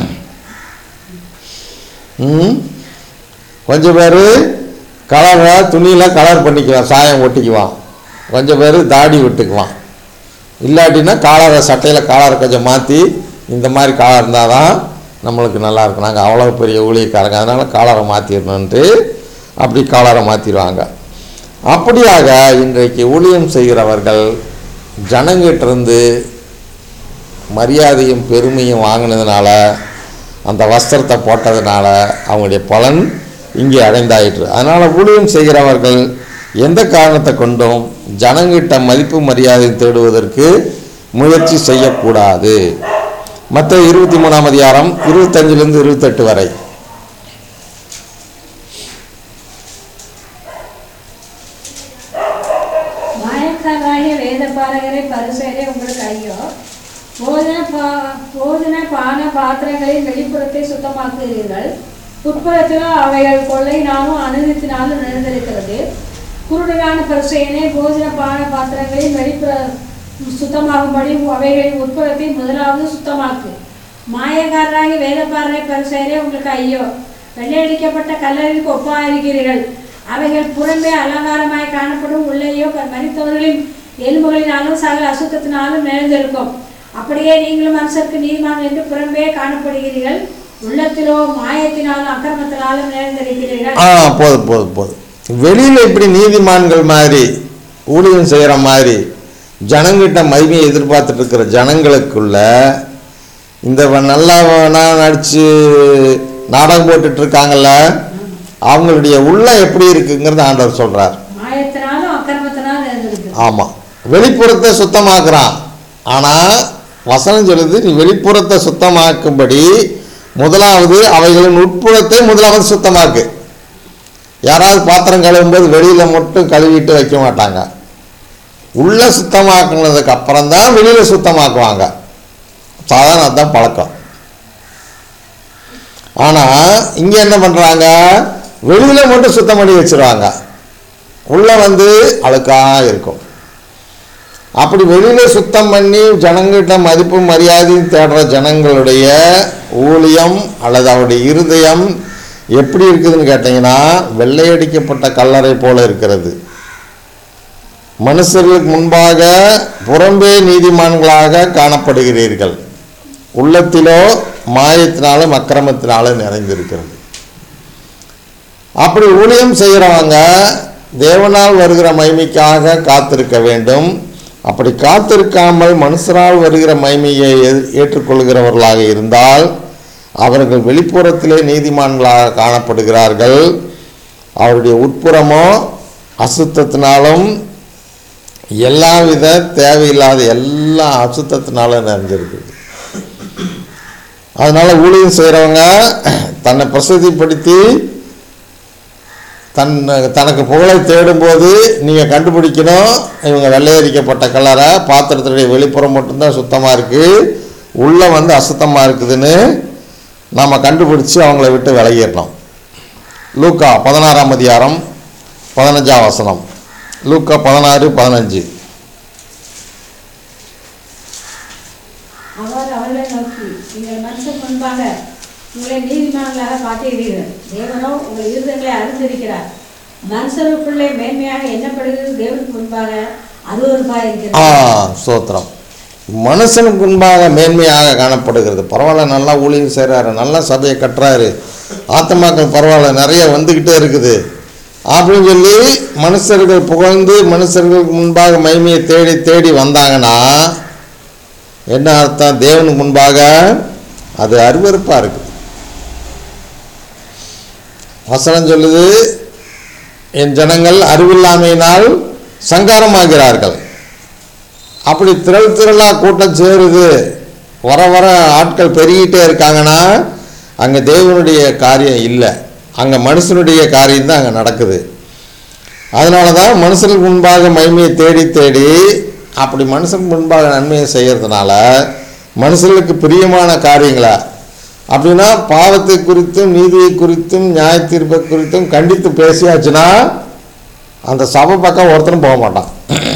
ம் கொஞ்சம் பேர் கலரை துணியில் கலர் பண்ணிக்குவான் சாயம் ஒட்டிக்குவான் கொஞ்சம் பேர் தாடி விட்டுக்குவான் இல்லாட்டினா காலரை சட்டையில் காலரை கொஞ்சம் மாற்றி இந்த மாதிரி காலர் இருந்தால் தான் நம்மளுக்கு நல்லா இருக்கும் நாங்கள் அவ்வளோ பெரிய ஊழியக்காரங்க அதனால் காலரை மாற்றிடணுன்ட்டு அப்படி காலரை மாற்றிடுவாங்க அப்படியாக இன்றைக்கு ஊழியம் செய்கிறவர்கள் ஜனங்கிட்டிருந்து மரியாதையும் பெருமையும் வாங்கினதுனால அந்த வஸ்திரத்தை போட்டதுனால அவங்களுடைய பலன் இங்கே அடைந்தாயிற்று அதனால் ஊழியம் செய்கிறவர்கள் எந்த காரணத்தை கொண்டும் ஜனங்கிட்ட மதிப்பு மரியாதை தேடுவதற்கு முயற்சி செய்யக்கூடாது மற்ற இருபத்தி மூணாம் அதிகாரம் இருபத்தஞ்சிலிருந்து இருபத்தெட்டு வரை மாயக்காரராகிய வேத பாரகரை பரிசேரே உங்களுக்கு ஐயோ போதன பா போதன பான பாத்திரங்களின் வெளிப்புறத்தை சுத்தமாக்குகிறீர்கள் உட்புறத்திலோ அவைகள் கொள்ளையினாலும் அனுதித்தினாலும் நிறைந்திருக்கிறது குருடனான பரிசையனே போஜன பான பாத்திரங்களின் வெளிப்புற சுத்தமாகும்படி அவைகளின் உட்புறத்தை முதலாவது சுத்தமாக்கு மாயக்காரராகி வேதப்பாரரை பரிசேரே உங்களுக்கு ஐயோ வெள்ளையடிக்கப்பட்ட கல்லறிக்கு ஒப்பாயிருக்கிறீர்கள் அவைகள் புறம்பே அலங்காரமாய் காணப்படும் உள்ளேயோ மறித்தவர்களின் எலும்புகளினாலும் சகல அசுத்தத்தினாலும் நிறைந்திருக்கும் அப்படியே நீங்களும் மனுஷருக்கு நீதிமான் என்று புறம்பே காணப்படுகிறீர்கள் உள்ளத்திலோ மாயத்தினாலும் அக்கிரமத்தினாலும் நிறைந்திருக்கிறீர்கள் ஆ போதும் போதும் போதும் வெளியில் இப்படி நீதிமான்கள் மாதிரி ஊழியம் செய்கிற மாதிரி ஜனங்கிட்ட மகிமையை எதிர்பார்த்துட்டு இருக்கிற ஜனங்களுக்குள்ள இந்த வ- நல்லவனா நடித்து நாடகம் போட்டுட்டு இருக்காங்கல்ல அவங்களுடைய உள்ளம் எப்படி இருக்குங்கிறது ஆண்டவர் சொல்கிறார் மாயத்தினாலும் அக்கிரமத்தினாலும் நிறைந்திருக்கு ஆமாம் வெளிப்புறத்தை சுத்தமாக்குறான் ஆனால் வசனம் சொல்லுது நீ வெளிப்புறத்தை சுத்தமாக்கும்படி முதலாவது அவைகளின் உட்புறத்தை முதலாவது சுத்தமாக்கு யாராவது பாத்திரம் கழுவும்போது வெளியில் மட்டும் கழுவிட்டு வைக்க மாட்டாங்க உள்ள சுத்தமாக்குனதுக்கு அப்புறம் தான் வெளியில் சுத்தமாக்குவாங்க சாதாரண அதுதான் பழக்கம் ஆனால் இங்கே என்ன பண்ணுறாங்க வெளியில் மட்டும் சுத்தம் பண்ணி வச்சிருவாங்க உள்ளே வந்து அழுக்காக இருக்கும் அப்படி வெளியில் சுத்தம் பண்ணி ஜனங்கிட்ட மதிப்பு மரியாதையும் தேடுற ஜனங்களுடைய ஊழியம் அல்லது அவருடைய இருதயம் எப்படி இருக்குதுன்னு கேட்டிங்கன்னா வெள்ளையடிக்கப்பட்ட கல்லறை போல இருக்கிறது மனுஷர்களுக்கு முன்பாக புறம்பே நீதிமான்களாக காணப்படுகிறீர்கள் உள்ளத்திலோ மாயத்தினாலும் அக்கிரமத்தினாலும் நிறைந்திருக்கிறது அப்படி ஊழியம் செய்கிறவங்க தேவனால் வருகிற மகிமைக்காக காத்திருக்க வேண்டும் அப்படி காத்திருக்காமல் மனுஷரால் வருகிற மகிமையை ஏ- ஏற்றுக்கொள்கிறவர்களாக இருந்தால் அவர்கள் வெளிப்புறத்திலே நீதிமான்களாக காணப்படுகிறார்கள் அவருடைய உட்புறமோ அசுத்தத்தினாலும் எல்லாவித தேவையில்லாத எல்லா அசுத்தத்தினாலும் நிறைஞ்சிருக்குது அதனால் ஊழியம் செய்கிறவங்க தன்னை பிரசித்திப்படுத்தி தன் தனக்கு புகழை தேடும்போது நீங்கள் கண்டுபிடிக்கணும் இவங்க வெள்ளையரிக்கப்பட்ட கலரை பாத்திரத்துடைய வெளிப்புறம் மட்டும்தான் சுத்தமாக இருக்குது உள்ளே வந்து அசுத்தமாக இருக்குதுன்னு நாம் கண்டுபிடிச்சி அவங்கள விட்டு விலகிடணும் லூக்கா பதினாறாம் அதிகாரம் பதினஞ்சாம் வசனம் லூக்கா பதினாறு பதினஞ்சு அவர் அவர்களை நோக்கி நீங்கள் மனுஷன் முன்பாக உங்களை நீதிமான்களாக காட்டுகிறீர்கள் தேவனோ உங்கள் இருதயங்களை அறிந்திருக்கிறார் மனுஷருக்குள்ளே மேன்மையாக எண்ணப்படுகிறது தேவனுக்கு முன்பாக அருவருப்பாக ஆ இருக்கிறது ஸ்தோத்திரம் மனுஷனுக்கு முன்பாக மேன்மையாக காணப்படுகிறது பரவாயில்ல நல்லா ஊழியம் செய்கிறாரு நல்லா சபையை கட்டுறாரு ஆத்மாக்கள் பரவாயில்ல நிறைய வந்துக்கிட்டே இருக்குது அப்படின்னு சொல்லி மனுஷர்கள் புகழ்ந்து மனுஷர்களுக்கு முன்பாக மகிமையை தேடி தேடி வந்தாங்கன்னா என்ன அர்த்தம் தேவனுக்கு முன்பாக அது அருவருப்பாக இருக்குது வசனம் சொல்லுது என் ஜனங்கள் அறிவில்லாமையினால் சங்காரமாகிறார்கள் அப்படி திரள் திரளாக கூட்டம் சேருது வர வர ஆட்கள் பெருகிட்டே இருக்காங்கன்னா அங்கே தேவனுடைய காரியம் இல்லை அங்கே மனுஷனுடைய காரியம் தான் அங்கே நடக்குது அதனால தான் மனுஷனுக்கு முன்பாக மகிமையை தேடி தேடி அப்படி மனுஷனுக்கு முன்பாக நன்மையை செய்கிறதுனால மனுஷனுக்கு பிரியமான காரியங்களா அப்படின்னா பாவத்தை குறித்தும் நீதியை குறித்தும் நியாய தீர்ப்பை குறித்தும் கண்டித்து பேசியாச்சுன்னா அந்த சபை பக்கம் ஒருத்தரும் போக மாட்டான்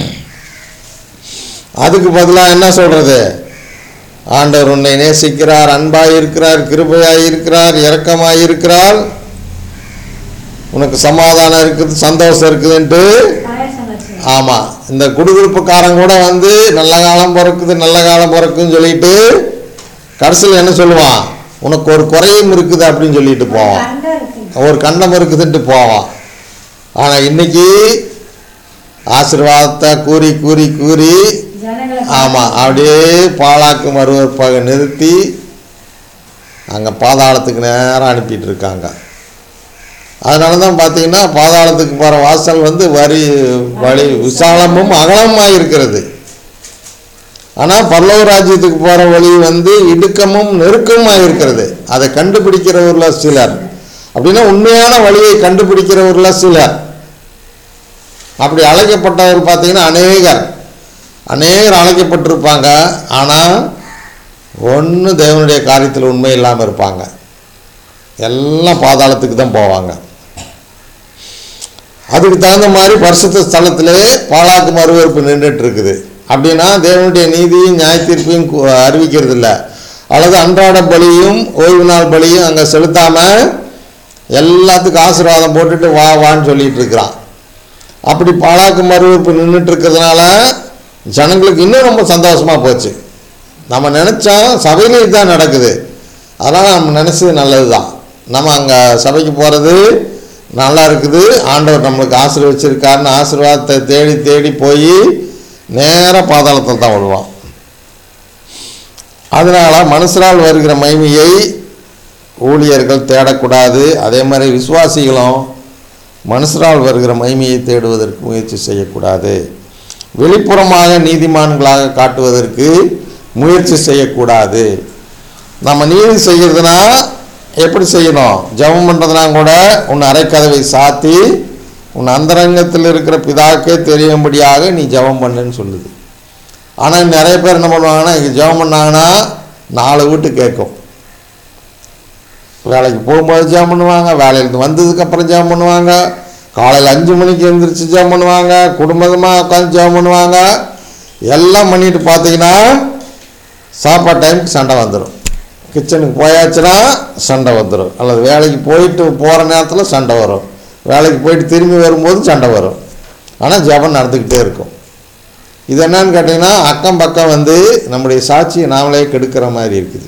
அதுக்கு பதிலாக என்ன சொல்கிறது ஆண்டவர் உன்னை நேசிக்கிறார் அன்பாய் இருக்கிறார் கிருபையாய் இருக்கிறார் இரக்கமாய் இருக்கிறார் உனக்கு சமாதானம் இருக்குது சந்தோஷம் இருக்குதுன்ட்டு பாயசம் வச்சு ஆமாம் இந்த குடுகுடுப்புக்காரன் கூட வந்து நல்ல காலம் பிறக்குது நல்ல காலம் பிறக்குன்னு சொல்லிட்டு கடைசியில் என்ன சொல்லுவான் உனக்கு ஒரு குறையும் இருக்குது அப்படின்னு சொல்லிட்டு போவான் கண்டா இருக்கு ஒரு கண்டம் இருக்குதுன்ட்டு போவான் ஆனால் இன்னைக்கு ஆசீர்வாதத்தை கூறி கூறி கூறி ஜனங்களை ஆமாம் அப்படியே பாலாக்கு மறுவற்பாக நிறுத்தி அங்கே பாதாளத்துக்கு நேரம் அனுப்பிட்டு இருக்காங்க அதனால தான் பார்த்தீங்கன்னா பாதாளத்துக்கு போகிற வாசல் வந்து வரி வழி விசாலமும் அகலமாக இருக்கிறது ஆனால் பல்லவ ராஜ்யத்துக்கு போகிற வழி வந்து இடுக்கமும் நெருக்கமாக இருக்கிறது அதை கண்டுபிடிக்கிறவர்கள சிலர் அப்படின்னா உண்மையான வழியை கண்டுபிடிக்கிறவர்கள சிலர் அப்படி அழைக்கப்பட்டவர் பார்த்தீங்கன்னா அநேகர் அநேகர் அழைக்கப்பட்டிருப்பாங்க ஆனால் ஒன்று தேவனுடைய காரியத்தில் உண்மை இல்லாமல் இருப்பாங்க எல்லாம் பாதாளத்துக்கு தான் போவாங்க அதுக்கு தகுந்த மாதிரி பரிசுத்த ஸ்தலத்திலே பாலாக்கு மறுவறுப்பு நின்றுட்டு இருக்குது அப்படின்னா தேவனுடைய நீதியும் நியாய தீர்ப்பையும் கு- அறிவிக்கிறது இல்லை அல்லது அன்றாட பலியும் ஓய்வு நாள் பலியும் அங்கே செலுத்தாமல் எல்லாத்துக்கும் ஆசீர்வாதம் போட்டுட்டு வா வான்னு சொல்லிட்டு இருக்கிறான் அப்படி பாலாக்கு மறுவறுப்பு நின்றுட்டு இருக்கிறதுனால ஜனங்களுக்கு இன்னும் ரொம்ப சந்தோஷமாக போச்சு நம்ம நினச்சோம் சபையில இதுதான் நடக்குது அதனால் நம்ம நினச்சது நல்லது தான் நம்ம அங்கே சபைக்கு போகிறது நல்லா இருக்குது ஆண்டவர் நம்மளுக்கு ஆசீர்வச்சிருக்காருன்னு ஆசீர்வாதத்தை தேடி தேடி போய் நேராக பாதாளத்தில் தான் விடுவான் அதனால் மனுஷரால் வருகிற மகிமையை ஊழியர்கள் தேடக்கூடாது அதே மாதிரி விசுவாசிகளும் மனுஷரால் வருகிற மகிமையை தேடுவதற்கு முயற்சி செய்யக்கூடாது வெளிப்புறமாக நீதிமான்களாக காட்டுவதற்கு முயற்சி செய்யக்கூடாது நம்ம நீதி செய்கிறதுனா எப்படி செய்யணும் ஜெபம் பண்ணுறதுனா கூட உன் அரைக்கதவை சாத்தி உன் அந்தரங்கத்தில் இருக்கிற பிதாக்கே தெரியும்படியாக நீ ஜெபம் பண்ணுன்னு சொல்லுது ஆனால் நிறைய பேர் என்ன பண்ணுவாங்கன்னா இங்கே ஜெபம் பண்ணாங்கன்னா நாலு வீட்டு கேட்கும் வேலைக்கு போகும்போது ஜெபம் பண்ணுவாங்க வேலையிலேருந்து வந்ததுக்கப்புறம் ஜெபம் பண்ணுவாங்க காலையில் அஞ்சு மணிக்கு எழுந்திரிச்சு ஜெபம் பண்ணுவாங்க குடும்பமாக உட்காந்து ஜெபம் பண்ணுவாங்க எல்லாம் பண்ணிட்டு பார்த்தீங்கன்னா சாப்பாடு டைமுக்கு சண்டை வந்துடும் கிச்சனுக்கு போயாச்சுன்னா சண்டை வந்துடும் அல்லது வேலைக்கு போயிட்டு போகிற நேரத்தில் சண்டை வரும் வேலைக்கு போயிட்டு திரும்பி வரும்போது சண்டை வரும் ஆனால் ஜெபம் நடந்துக்கிட்டே இருக்கும் இது என்னன்னு கேட்டிங்கன்னா அக்கம் பக்கம் வந்து நம்முடைய சாட்சியை நாமளே கெடுக்கிற மாதிரி இருக்குது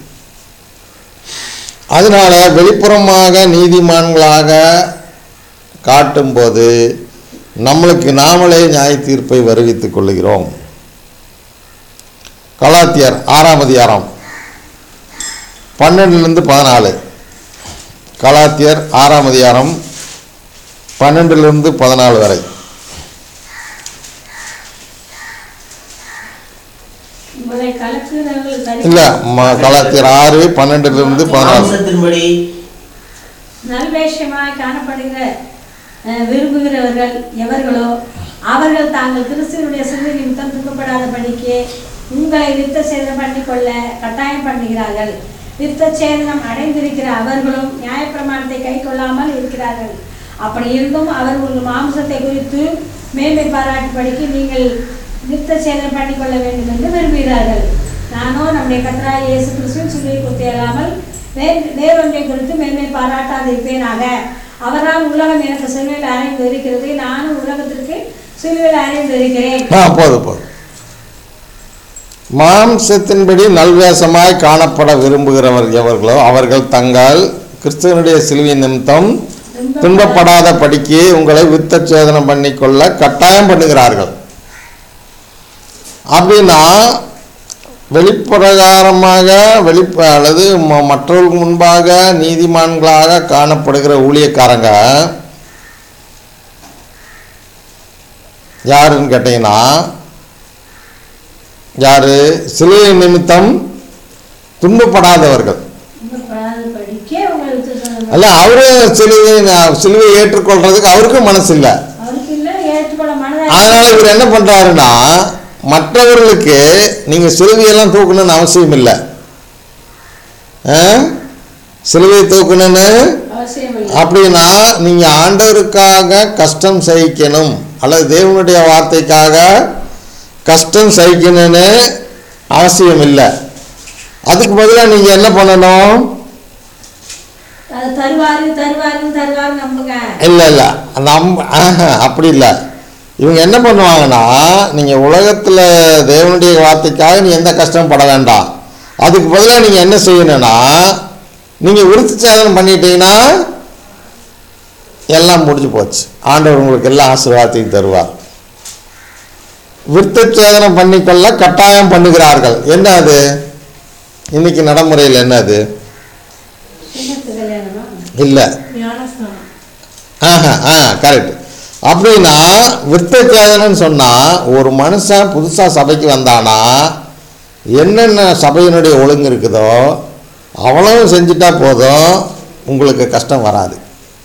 அதனால வெளிப்புறமாக நீதிமான்களாக காட்டும்போது நம்மளுக்கு நாமளே நியாய தீர்ப்பை வருவித்துக் கொள்ளுகிறோம் கலாத்தியர் ஆறாம் அதிகாரம் பன்னெண்டுலேருந்து பதினாலு கலாத்தியர் ஆறாம் அதிகாரம் பன்னெண்டுலேருந்து பதினாலு வரை உங்களை கலக்குகிறவர்கள் சரி இல்லை கலாத்தியர் ஆறு பன்னெண்டுலேருந்து பதினாலு மாம்சத்தின்படி நல்வேஷமாய் காணப்படுகிற அஹ், விரும்புகிறவர்கள் எவர்களோ அவர்கள் தாங்கள் கிறிஸ்துவனுடைய சிறு நிமித்தம் துக்கப்படாதபடிக்கு உங்களை விருத்த சேதனம் பண்ணிக்கொள்ள கட்டாயம் பண்ணுகிறார்கள் விருத்த சேதனம் அடைந்திருக்கிற அவர்களும் நியாயப்பிரமாணத்தை கை கொள்ளாமல் இருக்கிறார்கள் அப்படி இருந்தும் அவர் உங்கள் மாம்சத்தை குறித்து மேன்மை பாராட்டும்படிக்கு நீங்கள் விருத்த சேதனம் பண்ணிக்கொள்ள வேண்டும் என்று விரும்புகிறார்கள் நானோ நம்முடைய கத்தராய் இயேசு கிறிஸ்துவின் சிலுவை குறித்து அல்லாமல் வேறு வேறொன்றை குறித்து மேன்மை பாராட்டாதிருப்பேனாக அவரால் உலகம் எனக்கு சிலுவையில் அறைந்து இருக்கிறது நானும் உலகத்திற்கு சிலுவையில் அறைந்து இருக்கிறேன் ஆ போதும் போதும் மாம்சத்தின்படி நல்வேஷமாய் காணப்பட விரும்புகிறவர் எவர்களோ அவர்கள் தங்கள் கிறிஸ்துவனுடைய சிலுவை நிமித்தம் துன்பப்படாத படிக்கு உங்களை வித்த சேதனம் பண்ணிக்கொள்ள கட்டாயம் பண்ணுகிறார்கள் அப்படின்னா வெளிப்பிரகாரமாக வெளி அல்லது ம- மற்றவர்களுக்கு முன்பாக நீதிமான்களாக காணப்படுகிற ஊழியக்காரங்க யாருன்னு கேட்டீங்கன்னா யாரு சிலுவை நிமித்தம் துன்பப்படாதவர்கள் துன்பப்படாதபடிக்கே உங்களை வித்து பாருங்க அல்ல அவரும் சிலுவை சிலுவை ஏற்றுக்கொள்றதுக்கு அவருக்கும் மனசு இல்லை அவருக்கு இல்லை ஏற்றுக்கொள்ள மனதை அதனால இவர் என்ன பண்றாருன்னா மற்றவர்களுக்கு நீங்க சிலுவையெல்லாம் தூக்கணும்னு அவசியம் இல்லை ஆ? சிலுவையை தூக்கணும்னு அவசியம் இல்லை அப்படின்னா நீங்க ஆண்டவருக்காக கஷ்டம் சகிக்கணும் அல்லது தேவனுடைய வார்த்தைக்காக கஷ்டம் சகிக்கணும்னு அவசியம் இல்லை அதுக்கு பதிலாக நீங்க என்ன பண்ணணும் அது தருவாரு தருவாரு தருவாரு நம்புங்க இல்லை இல்லை நம் ஆஹா, அப்படி இல்லை இவங்க என்ன பண்ணுவாங்கன்னா நீங்கள் உலகத்தில் தேவனுடைய வார்த்தைக்காக நீ எந்த கஷ்டமும் பட வேண்டாம் அதுக்கு பதிலாக நீங்கள் என்ன செய்யணும்னா நீங்கள் விருத்தி சாதனம் பண்ணிட்டீங்கன்னா எல்லாம் முடிஞ்சு போச்சு ஆண்டவர் உங்களுக்கு எல்லா ஆசீர்வாதத்தையும் தருவார் விருத்த சேதனம் பண்ணிக்கொள்ள கட்டாயம் பண்ணுகிறார்கள் என்ன அது இன்னைக்கு நடைமுறையில் என்ன அது சின்னத்து கல்யாணமா இல்லை ஞானஸ்நானம் ஆஹா ஆ கரெக்ட் அப்படின்னா விருத்தச்சேதனம்னு சொன்னால் ஒரு மனுஷன் புதுசாக சபைக்கு வந்தானா என்னென்ன சபையினுடைய ஒழுங்கு இருக்குதோ அவ்வளவும் செஞ்சுட்டா போதும் உங்களுக்கு கஷ்டம் வராது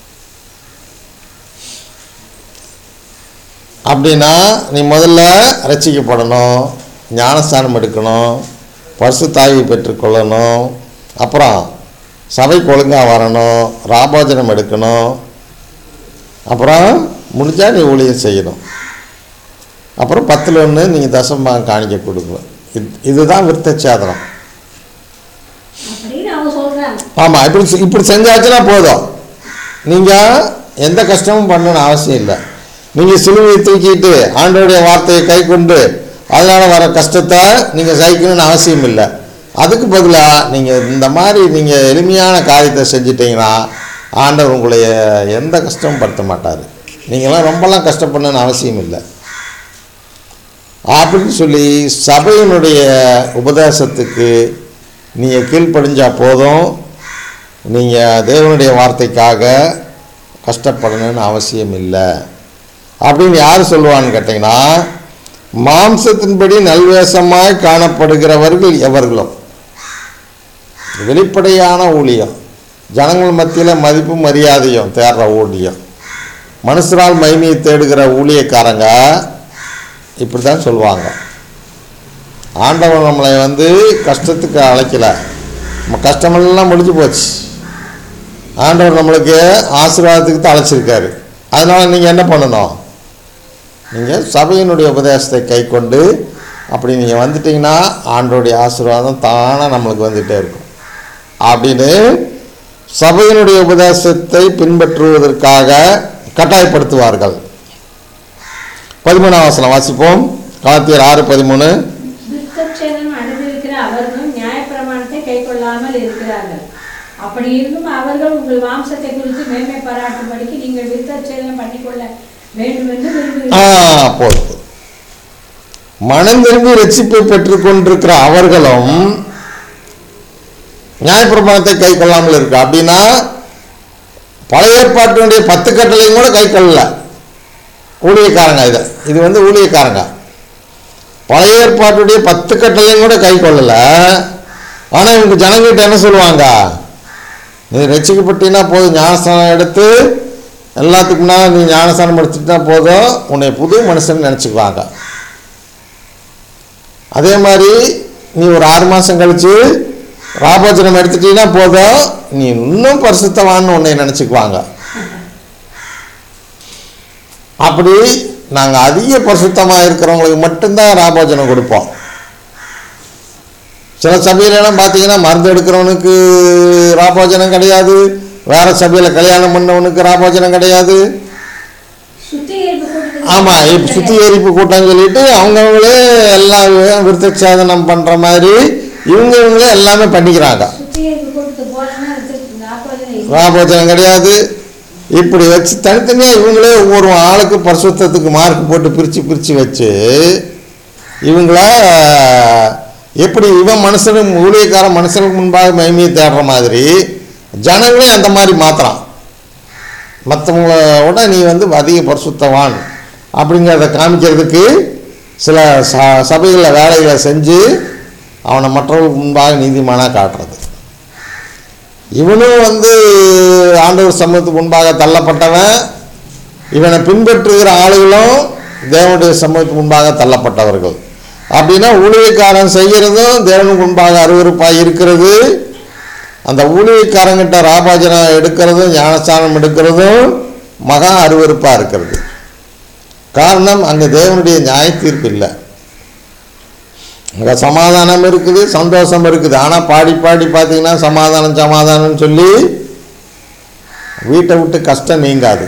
அப்படின்னா நீ முதல்ல ரட்சிக்கப்படணும் ஞானஸ்தானம் எடுக்கணும் பரிசு தாய்வை பெற்றுக்கொள்ளணும் அப்புறம் சபைக்கு ஒழுங்காக வரணும் ராபோஜனம் எடுக்கணும் அப்புறம் முடிஞ்சா நீ ஊழியம் செய்யணும் அப்புறம் பத்தில் ஒன்று நீங்கள் தசமாக காணிக்க கொடுக்கணும் இது இதுதான் விருத்தச்சேதனம் அப்படின்னு அவங்க சொல்றாங்க ஆமாம் இப்படி செ- இப்படி செஞ்சாச்சுன்னா போதும் நீங்கள் எந்த கஷ்டமும் பண்ணணும்னு அவசியம் இல்லை நீங்கள் சிலுவையை தூக்கிட்டு ஆண்டோடைய வார்த்தையை கை கொண்டு அதனால் வர கஷ்டத்தை நீங்கள் சகிக்கணும்னு அவசியம் இல்லை அதுக்கு பதிலாக நீங்கள் இந்த மாதிரி நீங்கள் எளிமையான காரியத்தை செஞ்சிட்டீங்கன்னா ஆண்டவர் உங்களைய எந்த கஷ்டமும் படுத்த மாட்டார் நீங்களாம் ரொம்பலாம் கஷ்டப்படணும்னு அவசியம் இல்லை அப்படின்னு சொல்லி சபையினுடைய உபதேசத்துக்கு நீங்கள் கீழ்ப்படிஞ்சா போதும் நீங்கள் தேவனுடைய வார்த்தைக்காக கஷ்டப்படணும்னு அவசியம் இல்லை அப்படின்னு யார் சொல்லுவான்னு கேட்டிங்கன்னா மாம்சத்தின்படி நல்வேஷமாய் காணப்படுகிறவர்கள் எவர்களும் வெளிப்படையான ஊழியம் ஜனங்கள் மத்தியில் மதிப்பும் மரியாதையும் தேடுற ஊழியம் மனுஷரால் மகிமையை தேடுகிற ஊழியக்காரங்க இப்படி தான் சொல்லுவாங்க ஆண்டவன் நம்மளை வந்து கஷ்டத்துக்கு அழைக்கல நம்ம கஷ்டமெல்லாம் முடிஞ்சு போச்சு ஆண்டவர் நம்மளுக்கு ஆசீர்வாதத்துக்கு தான் அழைச்சிருக்காரு அதனால் நீங்கள் என்ன பண்ணணும் நீங்கள் சபையினுடைய உபதேசத்தை கை கொண்டு அப்படி நீங்கள் வந்துட்டீங்கன்னா ஆண்டவருடைய ஆசீர்வாதம் தானாக நம்மளுக்கு வந்துகிட்டே இருக்கும் அப்படின்னு சபையினுடைய உபதேசத்தை பின்பற்றுவதற்காக கட்டாயப்படுத்துவார்கள் பதிமூணாம் வசனம் வாசிப்போம் காத்தியர் ஆறு பதிமூணு விருத்தச்சேதனம் அடைந்திருக்கிற அவர்களும் நியாயப்பிரமாணத்தை கைக்கொள்ளாமல் இருக்கிறார்கள் அப்படி இருந்தும் அவர்கள் உங்கள் மாம்சத்தை குறித்து மேன்மை பாராட்டும்படிக்கு நீங்கள் விருத்தச்சேதனம் பண்ணிக்கொள்ள வேண்டும் என்று ஆ விரும்புகிறீர்கள் போதும் மனம் திரும்பி ரட்சிப்பை பெற்றுக்கொண்டிருக்கிற அவர்களும் நியாயப்பிரமாணத்தை கை கொள்ளாமல் இருக்கு அப்படின்னா பழைய ஏற்பாட்டினுடைய பத்து கட்டளையும் கூட கை கொள்ளல ஊழியக்காரங்க இது இது வந்து ஊழியக்காரங்க பழைய ஏற்பாட்டுடைய பத்து கட்டளையும் கூட கை கொள்ளல ஆனால் இவங்க ஜனங்கிட்ட என்ன சொல்லுவாங்க நீ ரசிக்கப்பட்டீங்கன்னா போதும் ஞானஸ்தானம் எடுத்து எல்லாத்துக்கு முன்னால் நீ ஞானஸ்தானம் எடுத்துட்டா போதும் உன்னை புது மனுஷன் நினச்சிக்குவாங்க அதே மாதிரி நீ ஒரு ஆறு மாதம் கழிச்சு ராபோஜனம் எடுத்துட்டீங்கன்னா போதும் நீ இன்னும் பரிசுத்தவான்னு உன்னை நினச்சிக்குவாங்க அப்படி நாங்கள் அதிக பரிசுத்தமாக இருக்கிறவங்களுக்கு மட்டும்தான் ராபோஜனம் கொடுப்போம் சில சபையிலலாம் பார்த்தீங்கன்னா மருந்து எடுக்கிறவனுக்கு ராபோஜனம் கிடையாது வேற சபையில் கல்யாணம் பண்ணவனுக்கு ராபோஜனம் கிடையாது சுத்திகரிப்பு கூட்டத்துக்கு ஆமாம் இப்போ சுத்திகரிப்பு கூட்டம் சொல்லிட்டு அவங்கவுங்களே எல்லாம் விருத்தச்சேதனம் பண்ணுற மாதிரி இவங்க இவங்களே எல்லாமே பண்ணிக்கிறாங்க சுத்திகரிப்பு கூட்டத்துக்கு போனோம்னா நாற்பது ராபோஜனம் கிடையாது இப்படி வச்சு தனித்தனியாக இவங்களே ஒவ்வொரு ஆளுக்கு பரிசுத்தத்துக்கு மார்க் போட்டு பிரித்து பிரித்து வச்சு இவங்கள எப்படி இவன் மனுஷனுக்கு ஊழியக்கார மனுஷனுக்கு முன்பாக மகிமையை தேடுற மாதிரி ஜனங்களே அந்த மாதிரி மாத்துறான் மற்றவங்கள விட நீ வந்து அதிக பரிசுத்தவான் அப்படிங்கிறத காமிக்கிறதுக்கு சில ச சபைகளில் வேலைகளை செஞ்சு அவனை மற்றவர்களுக்கு முன்பாக நீதிமானாக காட்டுறது இவனும் வந்து ஆண்டவர் சமூகத்துக்கு முன்பாக தள்ளப்பட்டவன் இவனை பின்பற்றுகிற ஆளுகளும் தேவனுடைய சமூகத்துக்கு முன்பாக தள்ளப்பட்டவர்கள் அப்படின்னா ஊழியக்காரன் செய்கிறதும் தேவனுக்கு முன்பாக அருவருப்பாக இருக்கிறது அந்த ஊழியக்காரங்கிட்ட ராபாஜனம் எடுக்கிறதும் ஞானஸ்தானம் எடுக்கிறதும் மகா அருவருப்பாக இருக்கிறது காரணம் அங்கே தேவனுடைய நியாய தீர்ப்பு இல்லை அங்கே சமாதானம் இருக்குது சந்தோஷம் இருக்குது ஆனால் பாடி பாடி பார்த்தீங்கன்னா சமாதானம் சமாதானம்னு சொல்லி வீட்டை விட்டு கஷ்டம் நீங்காது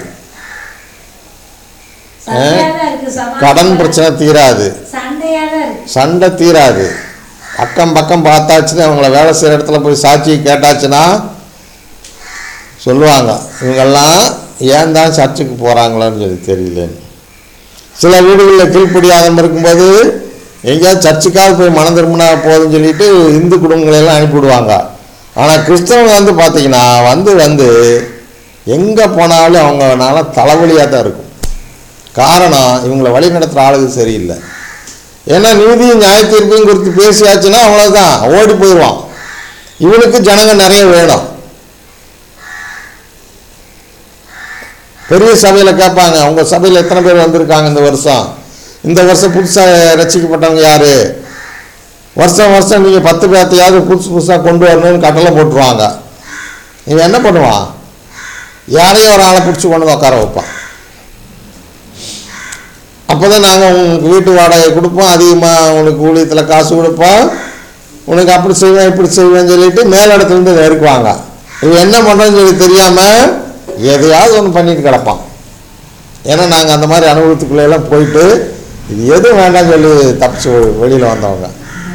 சண்டையா தான் இருக்கு சமாதானம். கடன் பிரச்சனை தீராது சண்டையா தான் இருக்கு சண்டை தீராது அக்கம் பக்கம் பார்த்தாச்சுன்னா அவங்கள வேலை செய்கிற இடத்துல போய் சாட்சி கேட்டாச்சுன்னா சொல்லுவாங்க இவங்கெல்லாம் ஏன் தான் சர்ச்சுக்கு போகிறாங்களோன்னு சொல்லி தெரியலன்னு சில வீடுகளில் கீழ்ப்படியாதம் இருக்கும்போது எங்கேயாவது சர்ச்சுக்காவது போய் மனம் திரும்பினா போதும்னு சொல்லிட்டு இந்து குடும்பங்களெல்லாம் அனுப்பிவிடுவாங்க ஆனால் கிறிஸ்தவங்க வந்து பார்த்தீங்கன்னா வந்து வந்து எங்கே போனாலும் அவங்கனால தலைவலியாக தான் இருக்கும் காரணம் இவங்களை வழி நடத்துகிற ஆளுங்க சரியில்லை ஏன்னா நீதியும் நியாய தீர்ப்பையும் குறித்து பேசியாச்சுன்னா அவ்வளோதான் ஓடி போயிடுவான் இவனுக்கு ஜனங்க நிறைய வேணும் பெரிய சபையில் கேட்பாங்க உங்கள் சபையில் எத்தனை பேர் வந்திருக்காங்க இந்த வருஷம் இந்த வருஷம் புதுசாக ரசிக்கப்பட்டவங்க யார் வருஷம் வருஷம் நீங்கள் பத்து பேர்த்தையாவது புதுசு புதுசாக கொண்டு வரணும்னு கட்டளை போட்டுருவாங்க இவன் என்ன பண்ணுவான் யாரையும் ஒரு ஆளை பிடிச்சி கொண்டு வந்து உட்கார வைப்பான் அப்போ தான் நாங்கள் உங்களுக்கு வீட்டு வாடகை கொடுப்போம் அதிகமாக உனக்கு ஊழியத்தில் காசு கொடுப்போம் உனக்கு அப்படி செய்வேன் இப்படி செய்வேன்னு சொல்லிட்டு மேலிடத்துலேருந்து நெருக்குவாங்க இவன் என்ன பண்ணுறேன்னு சொல்லி தெரியாமல் எதையாவது ஒன்று பண்ணிட்டு கிடப்பான் ஏன்னா நாங்கள் அந்த மாதிரி அனுபவத்துக்குள்ள எல்லாம் போயிட்டு இது எதுவும் வேண்டாம்னு சொல்லி தப்பிச்சு வெளியில் வந்தவங்க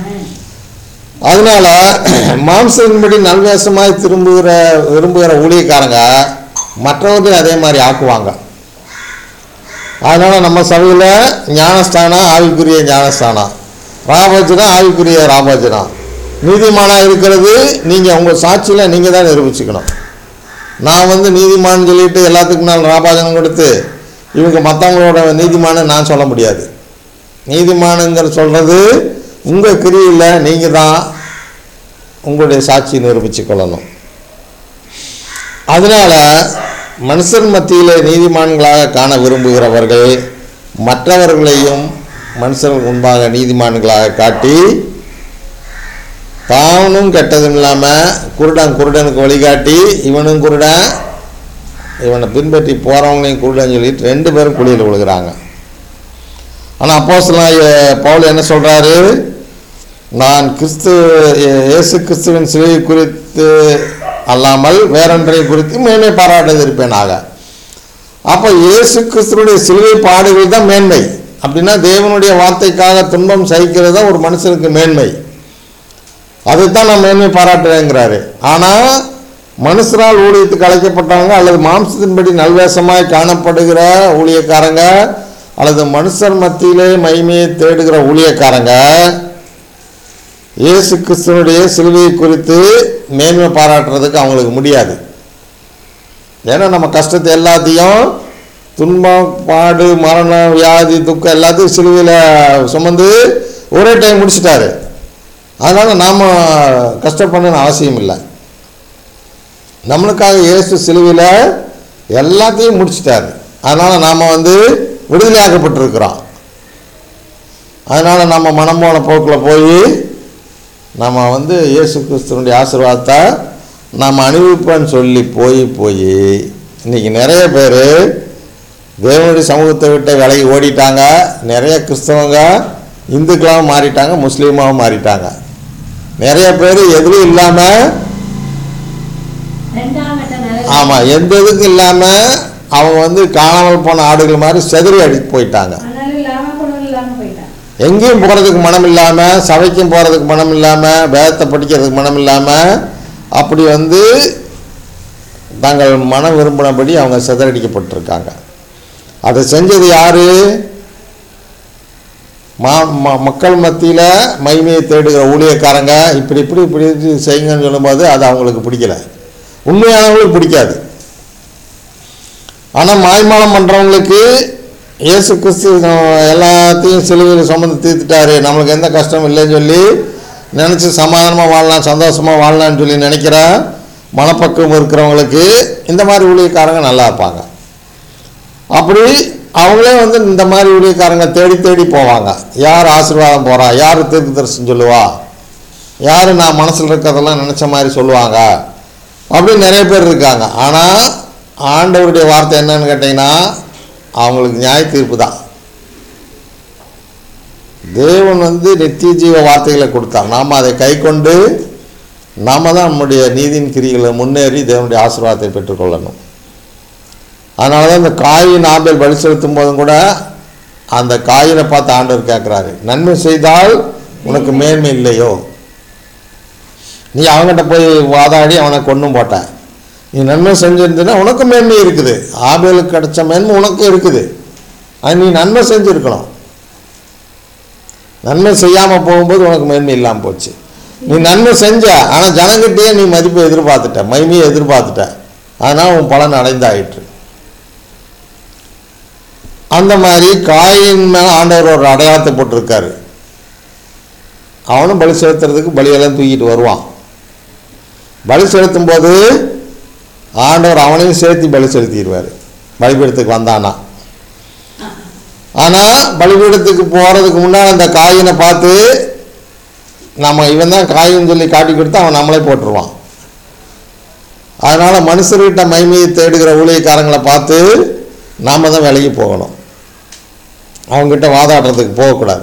அதனால மாம்சத்தின்படி நல்வேஷமாய் திரும்புகிற விரும்புகிற ஊழியக்காரங்க மற்றவர்களையும் அதே மாதிரி ஆக்குவாங்க அதனால் நம்ம சபையில் ஞானஸ்தானம் ஆவிக்குரிய ஞானஸ்தானம் ராபோஜனம் ஆவிக்குரிய ராபோஜனம் நீதிமானாக இருக்கிறது நீங்கள் உங்கள் சாட்சியில் நீங்கள் தான் நிரூபிச்சுக்கணும் நான் வந்து நீதிமான்னு சொல்லிட்டு எல்லாத்துக்கும் நான் ராபாஜனம் கொடுத்து இவங்க மற்றவங்களோட நீதிமான்னு நான் சொல்ல முடியாது நீதிமானுங்கிற சொல்கிறது உங்கள் கிரியில் நீங்கள் தான் உங்களுடைய சாட்சி நிரூபித்து கொள்ளணும் அதனால் மனுஷர் மத்தியிலே நீதிமான்களாக காண விரும்புகிறவர்கள் மற்றவர்களையும் மனுஷர்கள் முன்பாக நீதிமான்களாக காட்டி தானும் கெட்டதும் இல்லாமல் குருடன் குருடனுக்கு வழிகாட்டி இவனும் குருடன் இவனை பின்பற்றி போகிறவங்களையும் குருடன் சொல்லிட்டு ரெண்டு பேரும் குழியில் விழுகிறாங்க ஆனால் அப்போ பவுல் என்ன சொல்கிறாரு நான் கிறிஸ்து இயே- இயேசு கிறிஸ்துவின் சிலுவை குறித்து அல்லாமல் வேறொன்றை குறித்து மேன்மை பாராட்டது இருப்பேனாக அப்போ இயேசு கிறிஸ்துவனுடைய சிலுவை பாடுகள் தான் மேன்மை அப்படின்னா தேவனுடைய வார்த்தைக்காக துன்பம் சகிக்கிறது தான் ஒரு மனுஷனுக்கு மேன்மை அதைத்தான் நான் மேன்மை பாராட்டுறேங்கிறாரு ஆனால் மனுஷரால் ஊழியத்துக்கு அழைக்கப்பட்டவங்க அல்லது மாம்சத்தின்படி நல்வேஷமாய் காணப்படுகிற ஊழியக்காரங்க அல்லது மனுஷர் மத்தியிலே மகிமையை தேடுகிற ஊழியக்காரங்க இயேசு கிறிஸ்துவனுடைய சிலுவையை குறித்து மேன்மை பாராட்டுறதுக்கு அவங்களுக்கு முடியாது ஏன்னா நம்ம கஷ்டத்தை எல்லாத்தையும் துன்பம் பாடு மரணம் வியாதி துக்கம் எல்லாத்தையும் சிலுவையில் சுமந்து ஒரே டைம் முடிச்சிட்டாரு அதனால் நாம் கஷ்டப்படணும்னு அவசியம் இல்லை நம்மளுக்காக இயேசு சிலுவையில் எல்லாத்தையும் முடிச்சிட்டாரு அதனால் நாம் வந்து விடுதலையாக்கப்பட்டிருக்கிறோம் அதனால் நம்ம மனம் போன போக்கில் போய் நம்ம வந்து இயேசு கிறிஸ்துவனுடைய ஆசீர்வாதத்தை நாம் அனுபவிப்போன்னு சொல்லி போய் போய் இன்றைக்கி நிறைய பேர் தேவனுடைய சமூகத்தை விட்டு விலகி ஓடிட்டாங்க நிறைய கிறிஸ்தவங்க இந்துக்களாகவும் மாறிட்டாங்க முஸ்லீமாகவும் மாறிட்டாங்க நிறைய பேர் எதுவும் இல்லாமல் ரெண்டாம் கட்ட நிலை ஆமாம் எந்த இதுக்கும் இல்லாமல் அவங்க வந்து காணாமல் போன ஆடுகள் மாதிரி செதறி அடி போயிட்டாங்க மணல் இல்லாம குணம் இல்லாம போயிட்டான் எங்கேயும் போகிறதுக்கு மனம் இல்லாமல் சபைக்கும் போகிறதுக்கு மனம் இல்லாமல் வேதத்தை படிக்கிறதுக்கு மனம் இல்லாமல் அப்படி வந்து தங்கள் மனம் விரும்பினபடி அவங்க சிதறடிக்கப்பட்டிருக்காங்க அதை செஞ்சது யார் மா ம- மக்கள் மத்தியில் மகிமையை தேடுகிற ஊழியக்காரங்க இப்படி இப்படி இப்படி இப்படி செய்யுங்கன்னு சொல்லும்போது அது அவங்களுக்கு பிடிக்கல உண்மையானவங்களுக்கு பிடிக்காது ஆனால் மாய்மாலம் பண்ணுறவங்களுக்கு இயேசு கிறிஸ்து நம்ம எல்லாத்தையும் சிலுவையில் சுமந்து தீர்த்துட்டாரு நம்மளுக்கு எந்த கஷ்டமும் இல்லைன்னு சொல்லி நினச்சி சமாதானமாக வாழலாம் சந்தோஷமாக வாழலாம்னு சொல்லி நினைக்கிற மனப்பக்குவம் இருக்கிறவங்களுக்கு இந்த மாதிரி ஊழியக்காரங்க நல்லா இருப்பாங்க அப்படி அவங்களே வந்து இந்த மாதிரி ஊழியக்காரங்க தேடி தேடி போவாங்க யார் ஆசீர்வாதம் போகிறா யார் தீர்க்க தரிசனம் சொல்லுவா யார் நான் மனசில் இருக்கிறதெல்லாம் நினச்ச மாதிரி சொல்லுவாங்க அப்படின்னு நிறைய பேர் இருக்காங்க ஆனால் ஆண்டவருடைய வார்த்தை என்னன்னு கேட்டிங்கன்னா அவங்களுக்கு நியாய தீர்ப்பு தான் தேவன் வந்து நித்திய ஜீவ வார்த்தைகளை கொடுத்தார் நாம் அதை கை கொண்டு நாம தான் நம்முடைய நீதியின் கிரிகளை முன்னேறி தேவனுடைய ஆசீர்வாதத்தை பெற்றுக்கொள்ளணும் அதனால தான் இந்த காயின் ஆம்பல் பலி செலுத்தும் போதும் கூட அந்த காயினை பார்த்து ஆண்டவர் கேட்குறாரு நன்மை செய்தால் உனக்கு மேன்மை இல்லையோ நீ அவங்ககிட்ட போய் வாதாடி அவனை கொன்னும் போட்ட நீ நன்மை செஞ்சிருந்தீன்னா உனக்கு மேன்மை இருக்குது ஆபேலுக்கு கிடைச்ச மேன்மை உனக்கு இருக்குது அது நீ நன்மை செஞ்சுருக்கணும் நன்மை செய்யாமல் போகும்போது உனக்கு மேன்மை இல்லாமல் போச்சு நீ நன்மை செஞ்ச ஆனால் ஜனங்கிட்டயே நீ மதிப்பை எதிர்பார்த்துட்ட மகிமையை எதிர்பார்த்துட்ட அதனால் உன் பலன் அடைந்தாயிற்று அந்த மாதிரி காயின் மேலே ஆண்டவர் ஒரு அடையாளத்தை போட்டிருக்காரு அவனும் பலி செலுத்துறதுக்கு பலியெல்லாம் தூக்கிட்டு வருவான் பலி செலுத்தும் போது ஆண்டவர் அவனையும் சேர்த்து பலி செலுத்திடுவார் பலிபீடத்துக்கு வந்தானா ஆனால் பலிபீடத்துக்கு போகிறதுக்கு முன்னால் அந்த காயினை பார்த்து நம்ம இவன் தான் காயின்னு சொல்லி காட்டி கொடுத்து அவன் நம்மளே போட்டுருவான் அதனால் மனுஷர்கிட்ட மைமையை தேடுகிற ஊழியக்காரங்களை பார்த்து நாம் தான் விலகி போகணும் அவங்ககிட்ட வாதாடுறதுக்கு போகக்கூடாது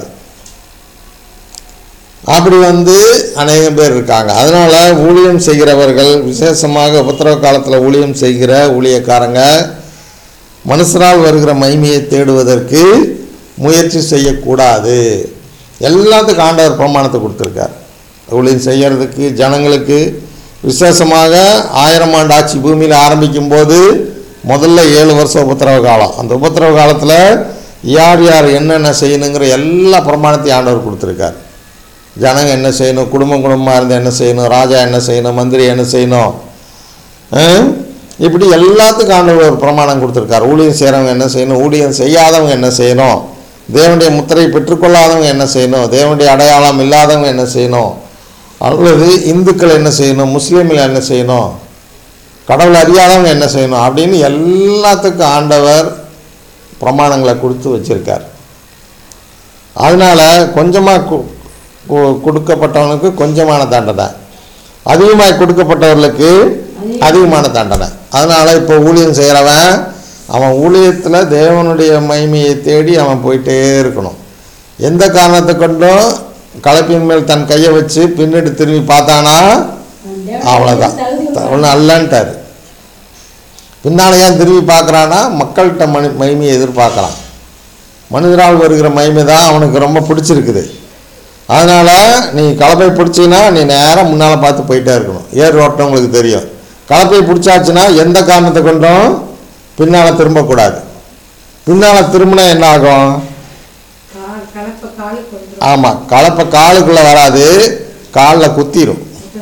அப்படி வந்து அநேகம் பேர் இருக்காங்க அதனால் ஊழியம் செய்கிறவர்கள் விசேஷமாக உபத்திரவ காலத்தில் ஊழியம் செய்கிற ஊழியக்காரங்க மனுஷரால் வருகிற மகிமையை தேடுவதற்கு முயற்சி செய்யக்கூடாது எல்லாத்துக்கும் ஆண்டவர் பிரமாணத்தை கொடுத்துருக்கார் ஊழியம் செய்கிறதுக்கு ஜனங்களுக்கு விசேஷமாக ஆயிரம் ஆண்டு ஆட்சி பூமியில் ஆரம்பிக்கும் போது முதல்ல ஏழு வருஷம் உபத்திரவ காலம் அந்த உபத்திரவ காலத்தில் யார் யார் என்னென்ன செய்யணுங்கிற எல்லா பிரமாணத்தையும் ஆண்டவர் கொடுத்துருக்கார் ஜனங்க என்ன செய்யணும் குடும்பம் குடும்பமாக இருந்து என்ன செய்யணும் ராஜா என்ன செய்யணும் மந்திரி என்ன செய்யணும் ஆ? இப்படி எல்லாத்துக்கும் ஆண்டவர் ஒரு பிரமாணம் கொடுத்துருக்காரு ஊழியம் செய்கிறவங்க என்ன செய்யணும் ஊழியம் செய்யாதவங்க என்ன செய்யணும் தேவனுடைய முத்திரை பெற்றுக்கொள்ளாதவங்க என்ன செய்யணும் தேவனுடைய அடையாளம் இல்லாதவங்க என்ன செய்யணும் அல்லது இந்துக்கள் என்ன செய்யணும் முஸ்லீம்கள் என்ன செய்யணும் கடவுள் அறியாதவங்க என்ன செய்யணும் அப்படின்னு எல்லாத்துக்கும் ஆண்டவர் பிரமாணங்களை கொடுத்து வச்சிருக்கார் அதனால் கொஞ்சமாக கொடுக்கப்பட்டவனுக்கு கொஞ்சமான தண்டனை அதிகமாக கொடுக்கப்பட்டவர்களுக்கு அதிகமான தண்டனை அதனால் இப்போ ஊழியம் செய்கிறவன் அவன் ஊழியத்தில் தேவனுடைய மகிமையை தேடி அவன் போயிட்டே இருக்கணும் எந்த காரணத்தை கொண்டும் கலப்பின் மேல் தன் கையை வச்சு பின்னாடி திரும்பி பார்த்தானா அவ்வளோதான் ஒன்றும் அல்லன்ட்டார் பின்னால் ஏன் திரும்பி பார்க்குறான்னா மக்கள்கிட்ட மணி மகிமையை எதிர்பார்க்குறான் மனிதரால் வருகிற மகிமை தான் அவனுக்கு ரொம்ப பிடிச்சிருக்குது அதனால் நீ கலப்பை பிடிச்சின்னா நீ நேராக முன்னால் பார்த்து போயிட்டே இருக்கணும் ஏர் ஓட்டவங்களுக்கு தெரியும் கலப்பை பிடிச்சாச்சுன்னா எந்த காரணத்தை கொண்டும் பின்னால் திரும்பக்கூடாது பின்னால் திரும்பினா என்ன ஆகும் கா- கலப்பை காலுக்கு வந்துடும் ஆமாம் கலப்பை காலுக்குள்ளே வராது காலில் குத்திரும்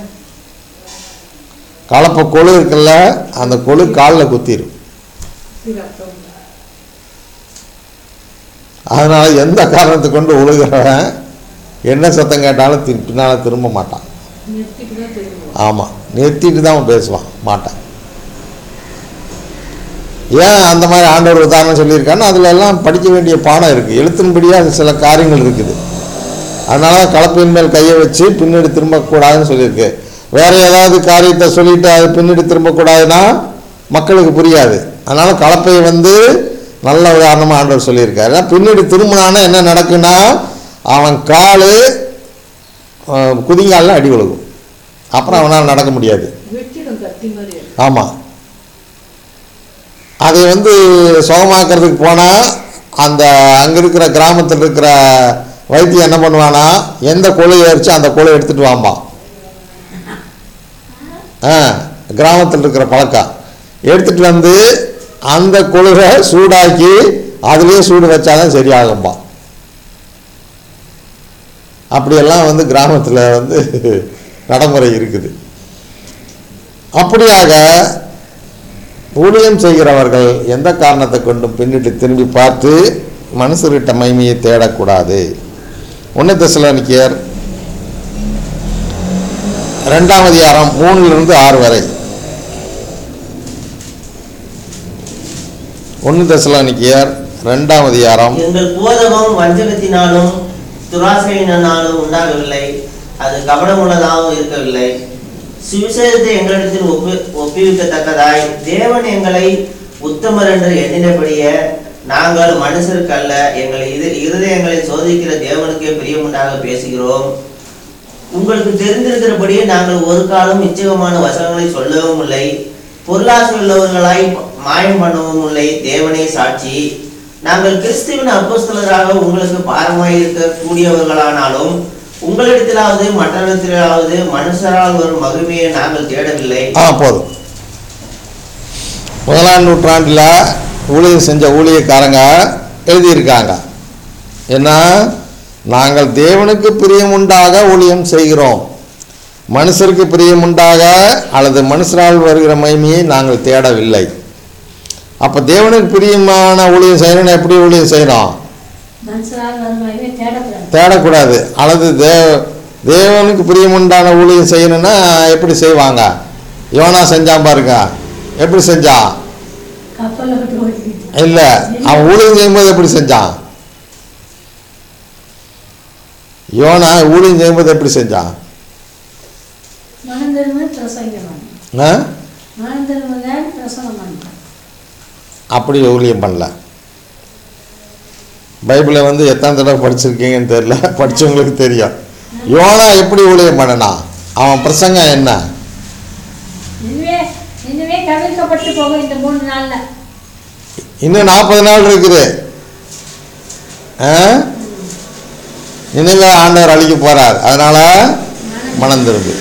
கலப்பை கொழு இருக்குல்ல அந்த கொழு காலில் குத்திரும் ரத்தம் அதனால் எந்த காரணத்தை கொண்டு உழுகிறவன் என்ன சத்தம் கேட்டாலும் தி பின்னால் திரும்ப மாட்டான் நிறுத்திட்டு தான் திரும்புவோம் ஆமாம் நிறுத்திட்டு தான் அவன் பேசுவான் மாட்டான் ஏன் அந்த மாதிரி ஆண்டவர் உதாரணம் சொல்லியிருக்கான்னு அதில் எல்லாம் படிக்க வேண்டிய பாடம் இருக்குது எழுத்தின்படியாக அது சில காரியங்கள் இருக்குது அதனால தான் கலப்பையின் மேல் கையை வச்சு பின்னாடி திரும்பக்கூடாதுன்னு சொல்லியிருக்கு வேறு ஏதாவது காரியத்தை சொல்லிட்டு அது பின்னாடி திரும்பக்கூடாதுன்னா மக்களுக்கு புரியாது அதனால் கலப்பையை வந்து நல்ல உதாரணமாக ஆண்டவர் சொல்லியிருக்காரு ஏன்னா பின்னாடி திரும்பினான்னா என்ன நடக்குன்னா அவன் கால் குதிங்காலில் அடி விழுகும் அப்புறம் அவனால் நடக்க முடியாது வெட்டிடும் கத்தி மாதிரி ஆமாம் அதை வந்து சுகமாக்கிறதுக்கு போனால் அந்த அங்கே இருக்கிற கிராமத்தில் இருக்கிற வைத்தியம் என்ன பண்ணுவானா எந்த கொலை ஏறிச்சு அந்த கொலை எடுத்துகிட்டு வாம்பான் ஆ கிராமத்தில் இருக்கிற பழக்கம் எடுத்துகிட்டு வந்து அந்த கொழுவை சூடாக்கி அதுலேயே சூடு வச்சாதான் சரியாகும்பா அப்படியெல்லாம் வந்து கிராமத்தில் வந்து நடைமுறை இருக்குது அப்படியாக ஊழியம் செய்கிறவர்கள் எந்த காரணத்தை கொண்டும் பின்னிட்டு திரும்பி பார்த்து மனுஷர்கிட்ட மகிமையை தேடக்கூடாது ஒன்று தெசலோனிக்கேயர் ரெண்டாம் அதிகாரம் மூணிலிருந்து ஆறு வரை ஒன்று தசலானிக்கியர் ரெண்டாம் அதிகாரம் எங்கள் போதகம் வஞ்சகத்தினாலும் துராசையினாலும் உண்டாகவில்லை அது கபடமுள்ளதாகவும் இருக்கவில்லை சுவிசேஷத்தை எங்களிடத்தில் ஒப்பு ஒப்புவிக்கத்தக்கதாய் தேவன் எங்களை உத்தமர் என்று எண்ணினபடியே நாங்கள் மனுஷருக்கல்ல எங்கள் இது இருதயங்களை சோதிக்கிற தேவனுக்கே பிரியமுண்டாக பேசுகிறோம் உங்களுக்கு தெரிந்திருக்கிறபடியே நாங்கள் ஒரு காலம் இச்சகமான வசனங்களை சொல்லவும் இல்லை பொருளாசை உள்ளவர்களாய் மாயம் பண்ணவும் இல்லை தேவனே சாட்சி நாங்கள் கிறிஸ்துவின் அப்போஸ்தலராக உங்களுக்கு பாரமாய் இருக்க கூடியவர்களானாலும் உங்களிடத்திலாவது மற்றவரிடத்திலாவது மனுஷரால் வரும் மகிமையை நாங்கள் தேடவில்லை ஆ போதும் முதலாம் நூற்றாண்டில் ஊழியம் செஞ்ச ஊழியக்காரங்க எழுதியிருக்காங்க என்ன நாங்கள் தேவனுக்கு பிரியமுண்டாக ஊழியம் செய்கிறோம் மனுஷருக்கு பிரியமுண்டாக அல்லது மனுஷரால் வருகிற மகிமையை நாங்கள் தேடவில்லை அப்போ தேவனுக்கு பிரியமான ஊழியம் செய்யணும்னு எப்படி ஊழியம் செய்யணும் மனுஷரால் வருமானமே தேடக்கூடாது தேடக்கூடாது அல்லது தேவ தேவனுக்கு பிரியமுண்டான ஊழியம் செய்யணும்னா எப்படி செய்வாங்க யோனா செஞ்சான் பாருங்க எப்படி செஞ்சான் கப்பலில் விட்டு ஓடிக்கிட்டு இல்லை அவன் ஊழியம் செய்யும்போது எப்படி செஞ்சான் யோனா ஊழியம் செய்யும்போது எப்படி செஞ்சான் மனம் திரும்ப பிரசங்கம் பண்ணு ஆ? மனம் திரும்புதான் பிரசங்கம் பண்ணு அப்படி ஊழியம் பண்ணல பைபிளை வந்து எத்தனை தடவை படிச்சிருக்கீங்கன்னு தெரியல படிச்சவங்களுக்கு தெரியும் யோனா எப்படி ஊழியம் பண்ணனா அவன் பிரசங்கம் என்ன இனிமே இனிமே கவிழ்க்கப்பட்டு போகும் இந்த மூணு நாள்ல இன்னும் நாற்பது நாள் இருக்குது ஆ? நினைவே ஆண்டவர் அழிக்க போறார் அதனால மனம் திரும்பு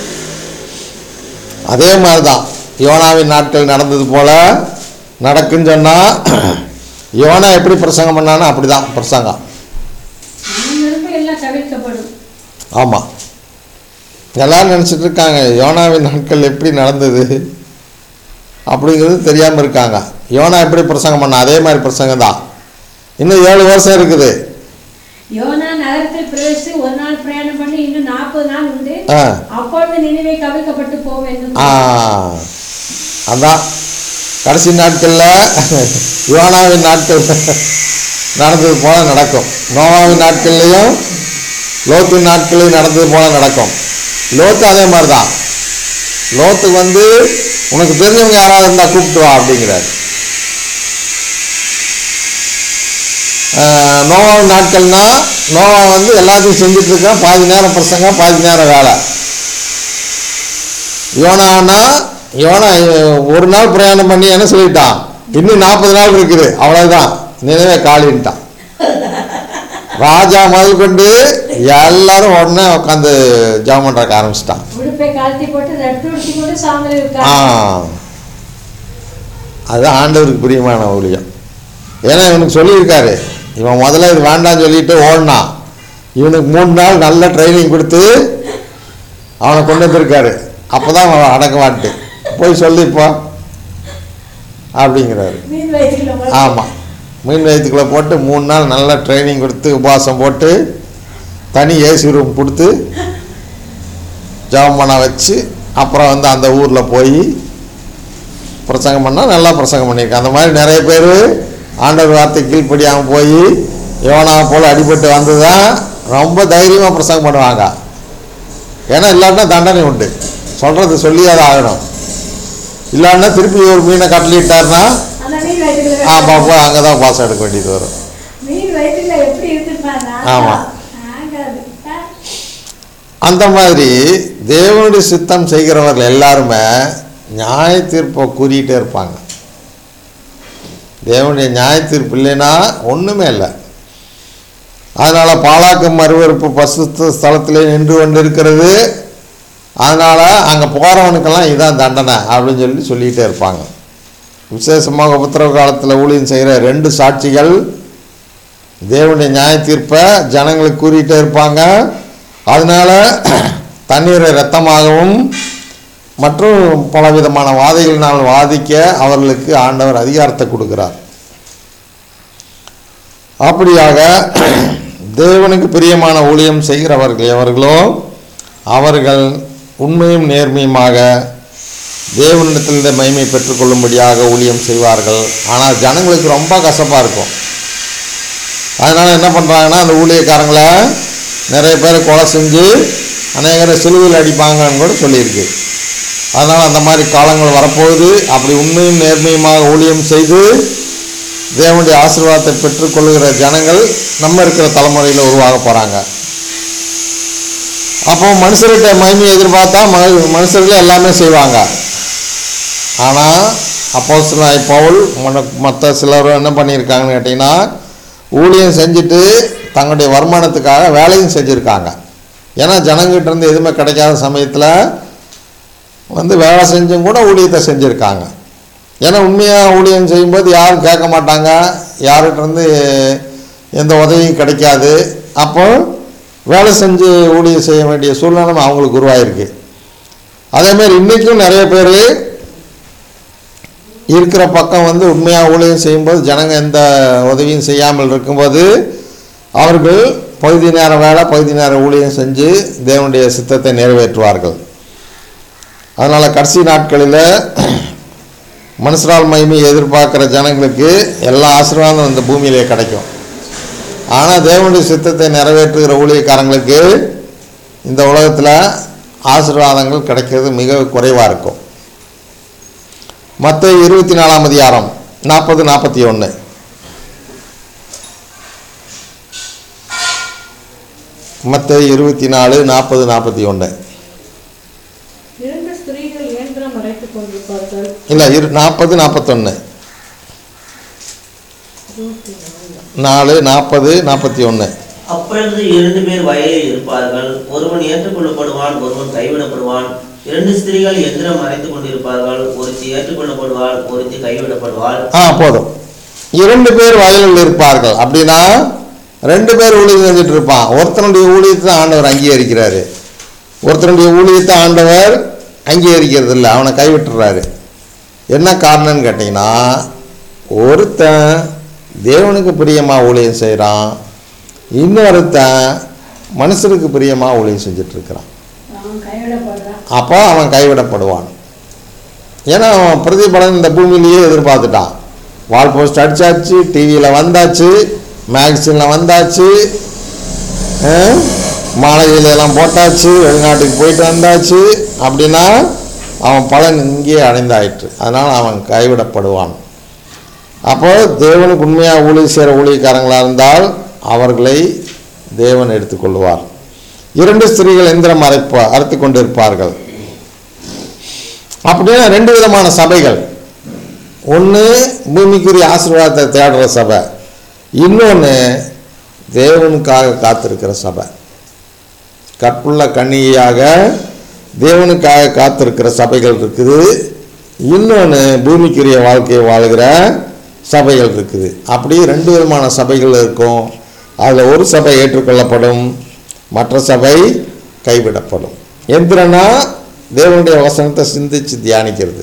அதே மாதிரி தான் யோனாவின் நாட்கள் நடந்தது போல நடக்குன்னு சொன்னா யோனா எப்படி பிரசங்கம் பண்ணானோ அப்படிதான் பிரசங்கம் மனம் திரும்ப எல்லாம் கவிழ்க்கப்படும் ஆமாம் எல்லாரும் நினச்சிட்டு இருக்காங்க யோனாவின் நாட்கள் எப்படி நடந்தது அப்படிங்கிறது தெரியாமல் இருக்காங்க யோனா எப்படி பிரசங்கம் பண்ணா அதே மாதிரி பிரசங்கம் தான் இன்னும் ஏழு வருஷம் இருக்குது யோனா நகரத்தில் பிரவேசித்து ஒரு நாள் பிரயாணம் பண்ணி இன்னும் நாற்பது நாள் உண்டு ஆ அப்பொழுது நினைவை கவிழ்க்கப்பட்டு போக வேண்டும் ஆ அதான் கடைசி நாட்களில் யோனாவின் நாட்கள் நடந்தது போல நடக்கும் நோவாவின் நாட்கள்லையும் லோத்தின் நாட்களையும் நடந்தது போல நடக்கும் லோத்து அதே மாதிரி தான் லோத்துக்கு வந்து உனக்கு தெரிஞ்சவங்க யாராவது இருந்தால் கூப்பிட்டு வா அப்படிங்கிறார் ஆஹ், நோவாவின் நாட்கள்னா நோவா வந்து எல்லாத்தையும் செஞ்சுட்டு இருக்கான் பாதி நேரம் பிரசங்கம் பாதி நேரம் வேலை யோனானா யோனா அஹ், ஒரு நாள் பிரயாணம் பண்ணி என்ன சொல்லிட்டான் இன்னும் நாற்பது நாள் இருக்குது அவ்வளவுதான் நினைவே காலின்ட்டான் ராஜா முதல் கொண்டு எல்லாரும் உடனே உட்காந்து ஜாம் பண்ணுறக்க ஆரம்பிச்சிட்டான் உடுப்பை கழட்டி போட்டு ரெட்டு உடுத்தி கொண்டு சாமலை ஆ உட்கார் அதுதான் ஆண்டவருக்கு பிரியமான ஊழியம் ஏன்னா இவனுக்கு சொல்லியிருக்காரு இவன் முதல்ல இது வேண்டாம்னு சொல்லிட்டு ஓடினான் இவனுக்கு மூணு நாள் நல்ல ட்ரைனிங் கொடுத்து அவனை கொண்டு வந்திருக்காரு அப்போ தான் அவன் அடக்கமாட்டு போய் சொல்லிப்போ அப்படிங்கிறாரு மீன் வயிற்றுல முளைச்சு. ஆமாம் மீன் வயிற்றுக்குள்ளே போட்டு மூணு நாள் நல்லா ட்ரைனிங் கொடுத்து உபவாசம் போட்டு தனி ஏசி ரூம் கொடுத்து ஜெபம் பண்ண வச்சு அப்புறம் வந்து அந்த ஊரில் போய் பிரசங்கம் பண்ணால் நல்லா பிரசங்கம் பண்ணியிருக்கேன் அந்த மாதிரி நிறைய பேர் ஆண்டவர் வார்த்தை கீழ்ப்படியாமல் போய் யோனா போல் அடிபட்டு வந்து தான் ரொம்ப தைரியமாக பிரசங்கம் பண்ணுவாங்க ஏன்னா இல்லாட்டினா தண்டனை உண்டு சொல்கிறது சொல்லியாவது ஆகணும் இல்லாட்டினா திருப்பி ஒரு மீனை கட்டளிட்டாருன்னா அந்த மீன் வயிற்றுல ஆமாம் போய் அங்கே தான் பாஸ் எடுக்க வேண்டியது வரும் மீன் வயிற்றுல எப்படி இருக்குப்பாங்க ஆமா. ஆகாது ஆ. அந்த மாதிரி தேவனுடைய சித்தம் செய்கிறவர்கள் எல்லாருமே நியாய தீர்ப்பை கூறிக்கிட்டே இருப்பாங்க தேவனுடைய நியாய தீர்ப்பு இல்லைன்னா ஒன்றுமே இல்லை அதனால் பாலாக்கும் மறுவறுப்பு பசுத்த ஸ்தலத்திலே நின்று கொண்டு இருக்கிறது அதனால் அங்கே போகிறவனுக்கெல்லாம் இதான் தண்டனை அப்படின்னு சொல்லி சொல்லிகிட்டே இருப்பாங்க விசேஷமாக உபத்திரவ காலத்தில் ஊழியம் செய்கிற ரெண்டு சாட்சிகள் தேவனுடைய நியாய தீர்ப்பை ஜனங்களுக்கு கூறிட்டே இருப்பாங்க அதனால தண்ணீரை இரத்தமாகவும் மற்றும் பலவிதமான வாதைகளினால் வாதிக்க அவர்களுக்கு ஆண்டவர் அதிகாரத்தை கொடுக்கிறார் அப்படியாக தேவனுக்கு பிரியமான ஊழியம் செய்கிறவர்கள் எவர்களோ அவர்கள் உண்மையும் நேர்மையுமாக தேவனிடத்தில் இந்த மகிமை பெற்றுக்கொள்ளும்படியாக ஊழியம் செய்வார்கள் ஆனால் ஜனங்களுக்கு ரொம்ப கசப்பாக இருக்கும் அதனால் என்ன பண்ணுறாங்கன்னா அந்த ஊழியக்காரங்களை நிறைய பேரை கொலை செஞ்சு அநேகரை சிலுவையில் அடிப்பாங்கன்னு கூட சொல்லியிருக்கு அதனால் அந்த மாதிரி காலங்கள் வரப்போகுது அப்படி உண்மையும் நேர்மையுமாக ஊழியம் செய்து தேவனுடைய ஆசீர்வாதத்தை பெற்றுக்கொள்ளுகிற ஜனங்கள் நம்ம இருக்கிற தலைமுறையில் உருவாக போகிறாங்க அப்போ மனுஷர்கிட்ட மகிமையை எதிர்பார்த்தா ம மனுஷர்கள் எல்லாமே செய்வாங்க ஆனால் அப்போ சில பவுல் மற்ற சிலர் என்ன பண்ணியிருக்காங்கன்னு கேட்டிங்கன்னா ஊழியம் செஞ்சுட்டு தங்களுடைய வருமானத்துக்காக வேலையும் செஞ்சுருக்காங்க ஏன்னா ஜனங்கிட்ட இருந்து எதுவுமே கிடைக்காத சமயத்தில் வந்து வேலை செஞ்சும் கூட ஊழியத்தை செஞ்சுருக்காங்க ஏன்னா உண்மையாக ஊழியம் செய்யும்போது யாரும் கேட்க மாட்டாங்க யார்கிட்ட இருந்து எந்த உதவியும் கிடைக்காது அப்போ வேலை செஞ்சு ஊழியம் செய்ய வேண்டிய சூழ்நிலை அவங்களுக்கு உருவாயிருக்கு அதேமாரி இன்றைக்கும் நிறைய பேர் இருக்கிற பக்கம் வந்து உண்மையாக ஊழியம் செய்யும்போது ஜனங்க எந்த உதவியும் செய்யாமல் இருக்கும்போது அவர்கள் பகுதி நேர வேலை பகுதி நேர ஊழியம் செஞ்சு தேவனுடைய சித்தத்தை நிறைவேற்றுவார்கள் அதனால் கடைசி நாட்களில் மனுஷரால் மகிமையை எதிர்பார்க்குற ஜனங்களுக்கு எல்லா ஆசீர்வாதம் இந்த பூமியிலே கிடைக்கும் ஆனால் தேவனுடைய சித்தத்தை நிறைவேற்றுகிற ஊழியக்காரங்களுக்கு இந்த உலகத்தில் ஆசீர்வாதங்கள் கிடைக்கிறது மிக குறைவாக இருக்கும் மற்ற இருபத்தி நாலாம் அதிகாரம் நாற்பது நாற்பத்தி ஒன்று மற்ற இருபத்தி நாலு நாற்பது நாற்பத்தி ஒன்று இரண்டு ஸ்திரீகள் இயந்திரம் அரைத்துக் கொண்டிருப்பார்கள் இல்லை இரு நாற்பது நாற்பத்தொன்று இருபத்தி நாலு நாலு நாற்பது நாற்பத்தி ஒன்று அப்பொழுது இரண்டு பேர் வயலில் இருப்பார்கள் ஒருவன் ஏற்றுக்கொள்ளப்படுவான் ஒருவன் கைவிடப்படுவான் இரண்டு ஸ்திரீகள் எந்திரம் மறைத்துக் கொண்டிருப்பார்கள் ஒருத்தி ஏற்றுக்கொள்ளப்படுவாள் ஒருத்தி கைவிடப்படுவாள் ஆ போதும் இரண்டு பேர் வயலில் இருப்பார்கள் அப்படின்னா ரெண்டு பேர் ஊழியம் செஞ்சுட்டு இருப்பான் ஒருத்தனுடைய ஊழியத்தை ஆண்டவர் அங்கீகரிக்கிறாரு ஒருத்தனுடைய ஊழியத்தை ஆண்டவர் அங்கீகரிக்கிறது இல்லை அவனை கைவிட்டுறாரு என்ன காரணம்னு கேட்டிங்கன்னா ஒருத்தன் தேவனுக்கு பிரியமாக ஊழியம் செய்கிறான் இன்னொருத்தன் மனுஷனுக்கு பிரியமாக ஊழியம் செஞ்சிட்ருக்கிறான் அவன் கைவிடப்படுறான் அப்போ அவன் கைவிடப்படுவான் ஏன்னா அவன் பிரதிபலன் இந்த பூமியிலேயே எதிர்பார்த்துட்டான் வால் போஸ்ட் அடிச்சாச்சு டிவியில் வந்தாச்சு மேகசினில் வந்தாச்சு அஹ், மாளிகையில எல்லாம் போட்டாச்சு வெளிநாட்டுக்கு போயிட்டு வந்தாச்சு அப்படின்னா அவன் பலன் இங்கேயே அடைந்தாயிற்று அதனால் அவன் கைவிடப்படுவான் அப்போ தேவனுக்கு உண்மையாக ஊழிய செய்கிற ஊழியக்காரங்களாக இருந்தால் அவர்களை தேவன் எடுத்துக்கொள்வார் இரண்டு ஸ்திரீகள் எந்திரம் அரைப்பா அறுத்து கொண்டிருப்பார்கள் அப்படின்னா ரெண்டு விதமான சபைகள் ஒன்று பூமிக்குரிய ஆசீர்வாதத்தை தேடுற சபை இன்னொன்று தேவனுக்காக காத்திருக்கிற சபை கற்புள்ள கன்னியாக தேவனுக்காக காத்திருக்கிற சபைகள் இருக்குது இன்னொன்று பூமிக்குரிய வாழ்க்கையை வாழ்கிற சபைகள் இருக்குது அப்படி ரெண்டு விதமான சபைகள் இருக்கும் அதில் ஒரு சபை ஏற்றுக்கொள்ளப்படும் மற்ற சபை கைவிடப்படும் எந்திரனா தேவனுடைய வசனத்தை சிந்திச்சு தியானிக்கிறது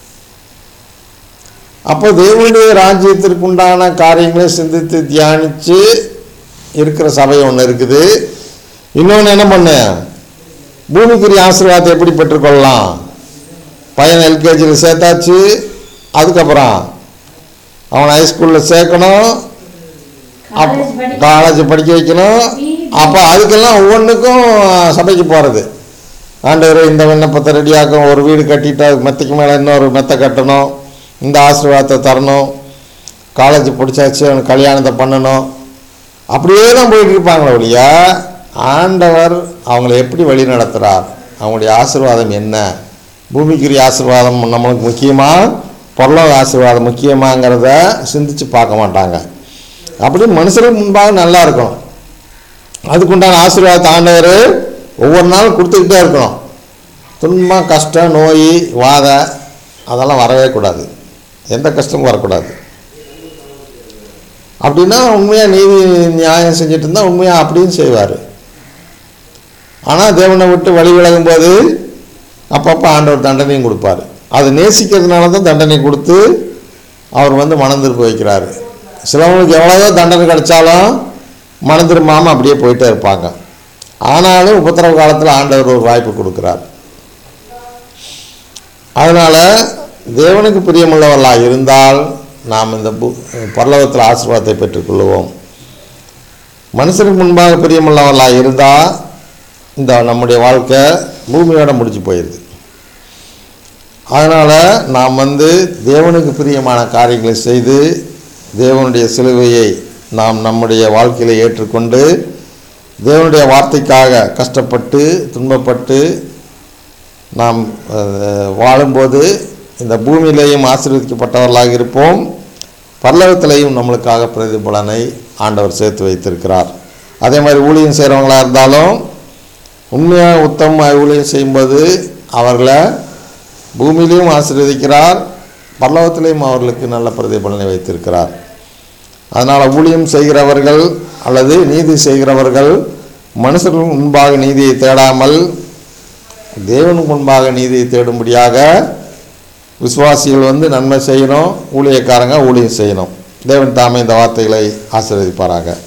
அப்போ தேவனுடைய ராஜ்யத்திற்கு உண்டான காரியங்களை சிந்தித்து தியானித்து இருக்கிற சபை ஒன்று இருக்குது இன்னொன்று என்ன பண்ணு பூமிக்குரிய ஆசீர்வாதத்தை எப்படி பெற்றுக்கொள்ளலாம் பையன் எல்கேஜியில் சேர்த்தாச்சு அதுக்கப்புறம் அவனை ஹைஸ்கூலில் சேர்க்கணும் காலேஜ் படிக்க காலேஜ் படிக்க வைக்கணும் அப்போ அதுக்கெல்லாம் ஒவ்வொன்றுக்கும் சபைக்கு போகிறது ஆண்டவர் இந்த விண்ணப்பத்தை ரெடியாக்கும் ஒரு வீடு கட்டிட்டு அதுக்கு மெத்தைக்கு மேலே இன்னொரு மெத்தை கட்டணும் இந்த ஆசீர்வாதத்தை தரணும் காலேஜ் படிச்சாச்சு அவனுக்கு கல்யாணத்தை பண்ணணும் அப்படியே தான் போயிட்டு இருப்பாங்களே ஒழிய ஆண்டவர் அவங்கள எப்படி வழி நடத்துகிறார் அவங்களுடைய ஆசீர்வாதம் என்ன பூமிக்குரிய ஆசீர்வாதம் நம்மளுக்கு முக்கியமா பொருளாதார ஆசீர்வாதம் முக்கியமாங்கிறத சிந்திச்சு பார்க்க மாட்டாங்க அப்படி மனுஷருக்கு முன்பாக நல்லா இருக்கணும் அதுக்குண்டான ஆசீர்வாதத்தை ஆண்டவர் ஒவ்வொரு நாளும் கொடுத்துக்கிட்டே இருக்கணும் துன்பம் கஷ்டம் நோய் வாத அதெல்லாம் வரவே கூடாது எந்த கஷ்டமும் வரக்கூடாது அப்படின்னா உண்மையாக நீதி நியாயம் செஞ்சுட்டு இருந்தால் உண்மையாக அப்படியும் செய்வார் ஆனால் தேவனை விட்டு வழி விலகும்போது அப்பப்போ ஆண்டவர் தண்டனையும் கொடுப்பார் அது நேசிக்கிறதுனால தான் தண்டனை கொடுத்து அவர் வந்து மனம் திருப்ப வைக்கிறாரு சிலவங்களுக்கு எவ்வளவோ தண்டனை கிடைச்சாலும் மனம் திரும்பாமல் அப்படியே போயிட்டே இருப்பாங்க ஆனாலும் உபத்திரவ காலத்தில் ஆண்டவர் ஒரு வாய்ப்பு கொடுக்குறார் அதனால் தேவனுக்கு பிரியமுள்ளவர்களாக இருந்தால் நாம் இந்த பூ பரலோகத்தில் ஆசீர்வாதத்தை பெற்றுக்கொள்வோம் மனுஷனுக்கு முன்பாக பிரியமுள்ளவர்களாக இருந்தால் இந்த நம்முடைய வாழ்க்கை பூமியோட முடிச்சு போயிடுது அதனால் நாம் வந்து தேவனுக்கு பிரியமான காரியங்களை செய்து தேவனுடைய சிலுவையை நாம் நம்முடைய வாழ்க்கையில் ஏற்றுக்கொண்டு தேவனுடைய வார்த்தைக்காக கஷ்டப்பட்டு துன்பப்பட்டு நாம் அஹ், வாழும்போது இந்த பூமியிலேயும் ஆசீர்வதிக்கப்பட்டவர்களாக இருப்போம் பரலோகத்திலேயும் நம்மளுக்காக பிரதிபலனை ஆண்டவர் சேர்த்து வைத்திருக்கிறார் அதே மாதிரி ஊழியம் செய்கிறவங்களா இருந்தாலும் உண்மையாக உத்தம ஊழியம் செய்யும்போது அவர்களை பூமியிலையும் ஆசீர்வதிக்கிறார் பரலோகத்திலையும் அவர்களுக்கு நல்ல பிரதிபலனை வைத்திருக்கிறார் அதனால் ஊழியம் செய்கிறவர்கள் அல்லது நீதி செய்கிறவர்கள் மனுஷர்கள் முன்பாக நீதியை தேடாமல் தேவனுக்கு முன்பாக நீதியை தேடும்படியாக விசுவாசிகள் வந்து நன்மை செய்யணும் ஊழியக்காரங்க ஊழியம் செய்யணும் தேவன் தாமே இந்த வார்த்தைகளை ஆசீர்வதிப்பாராக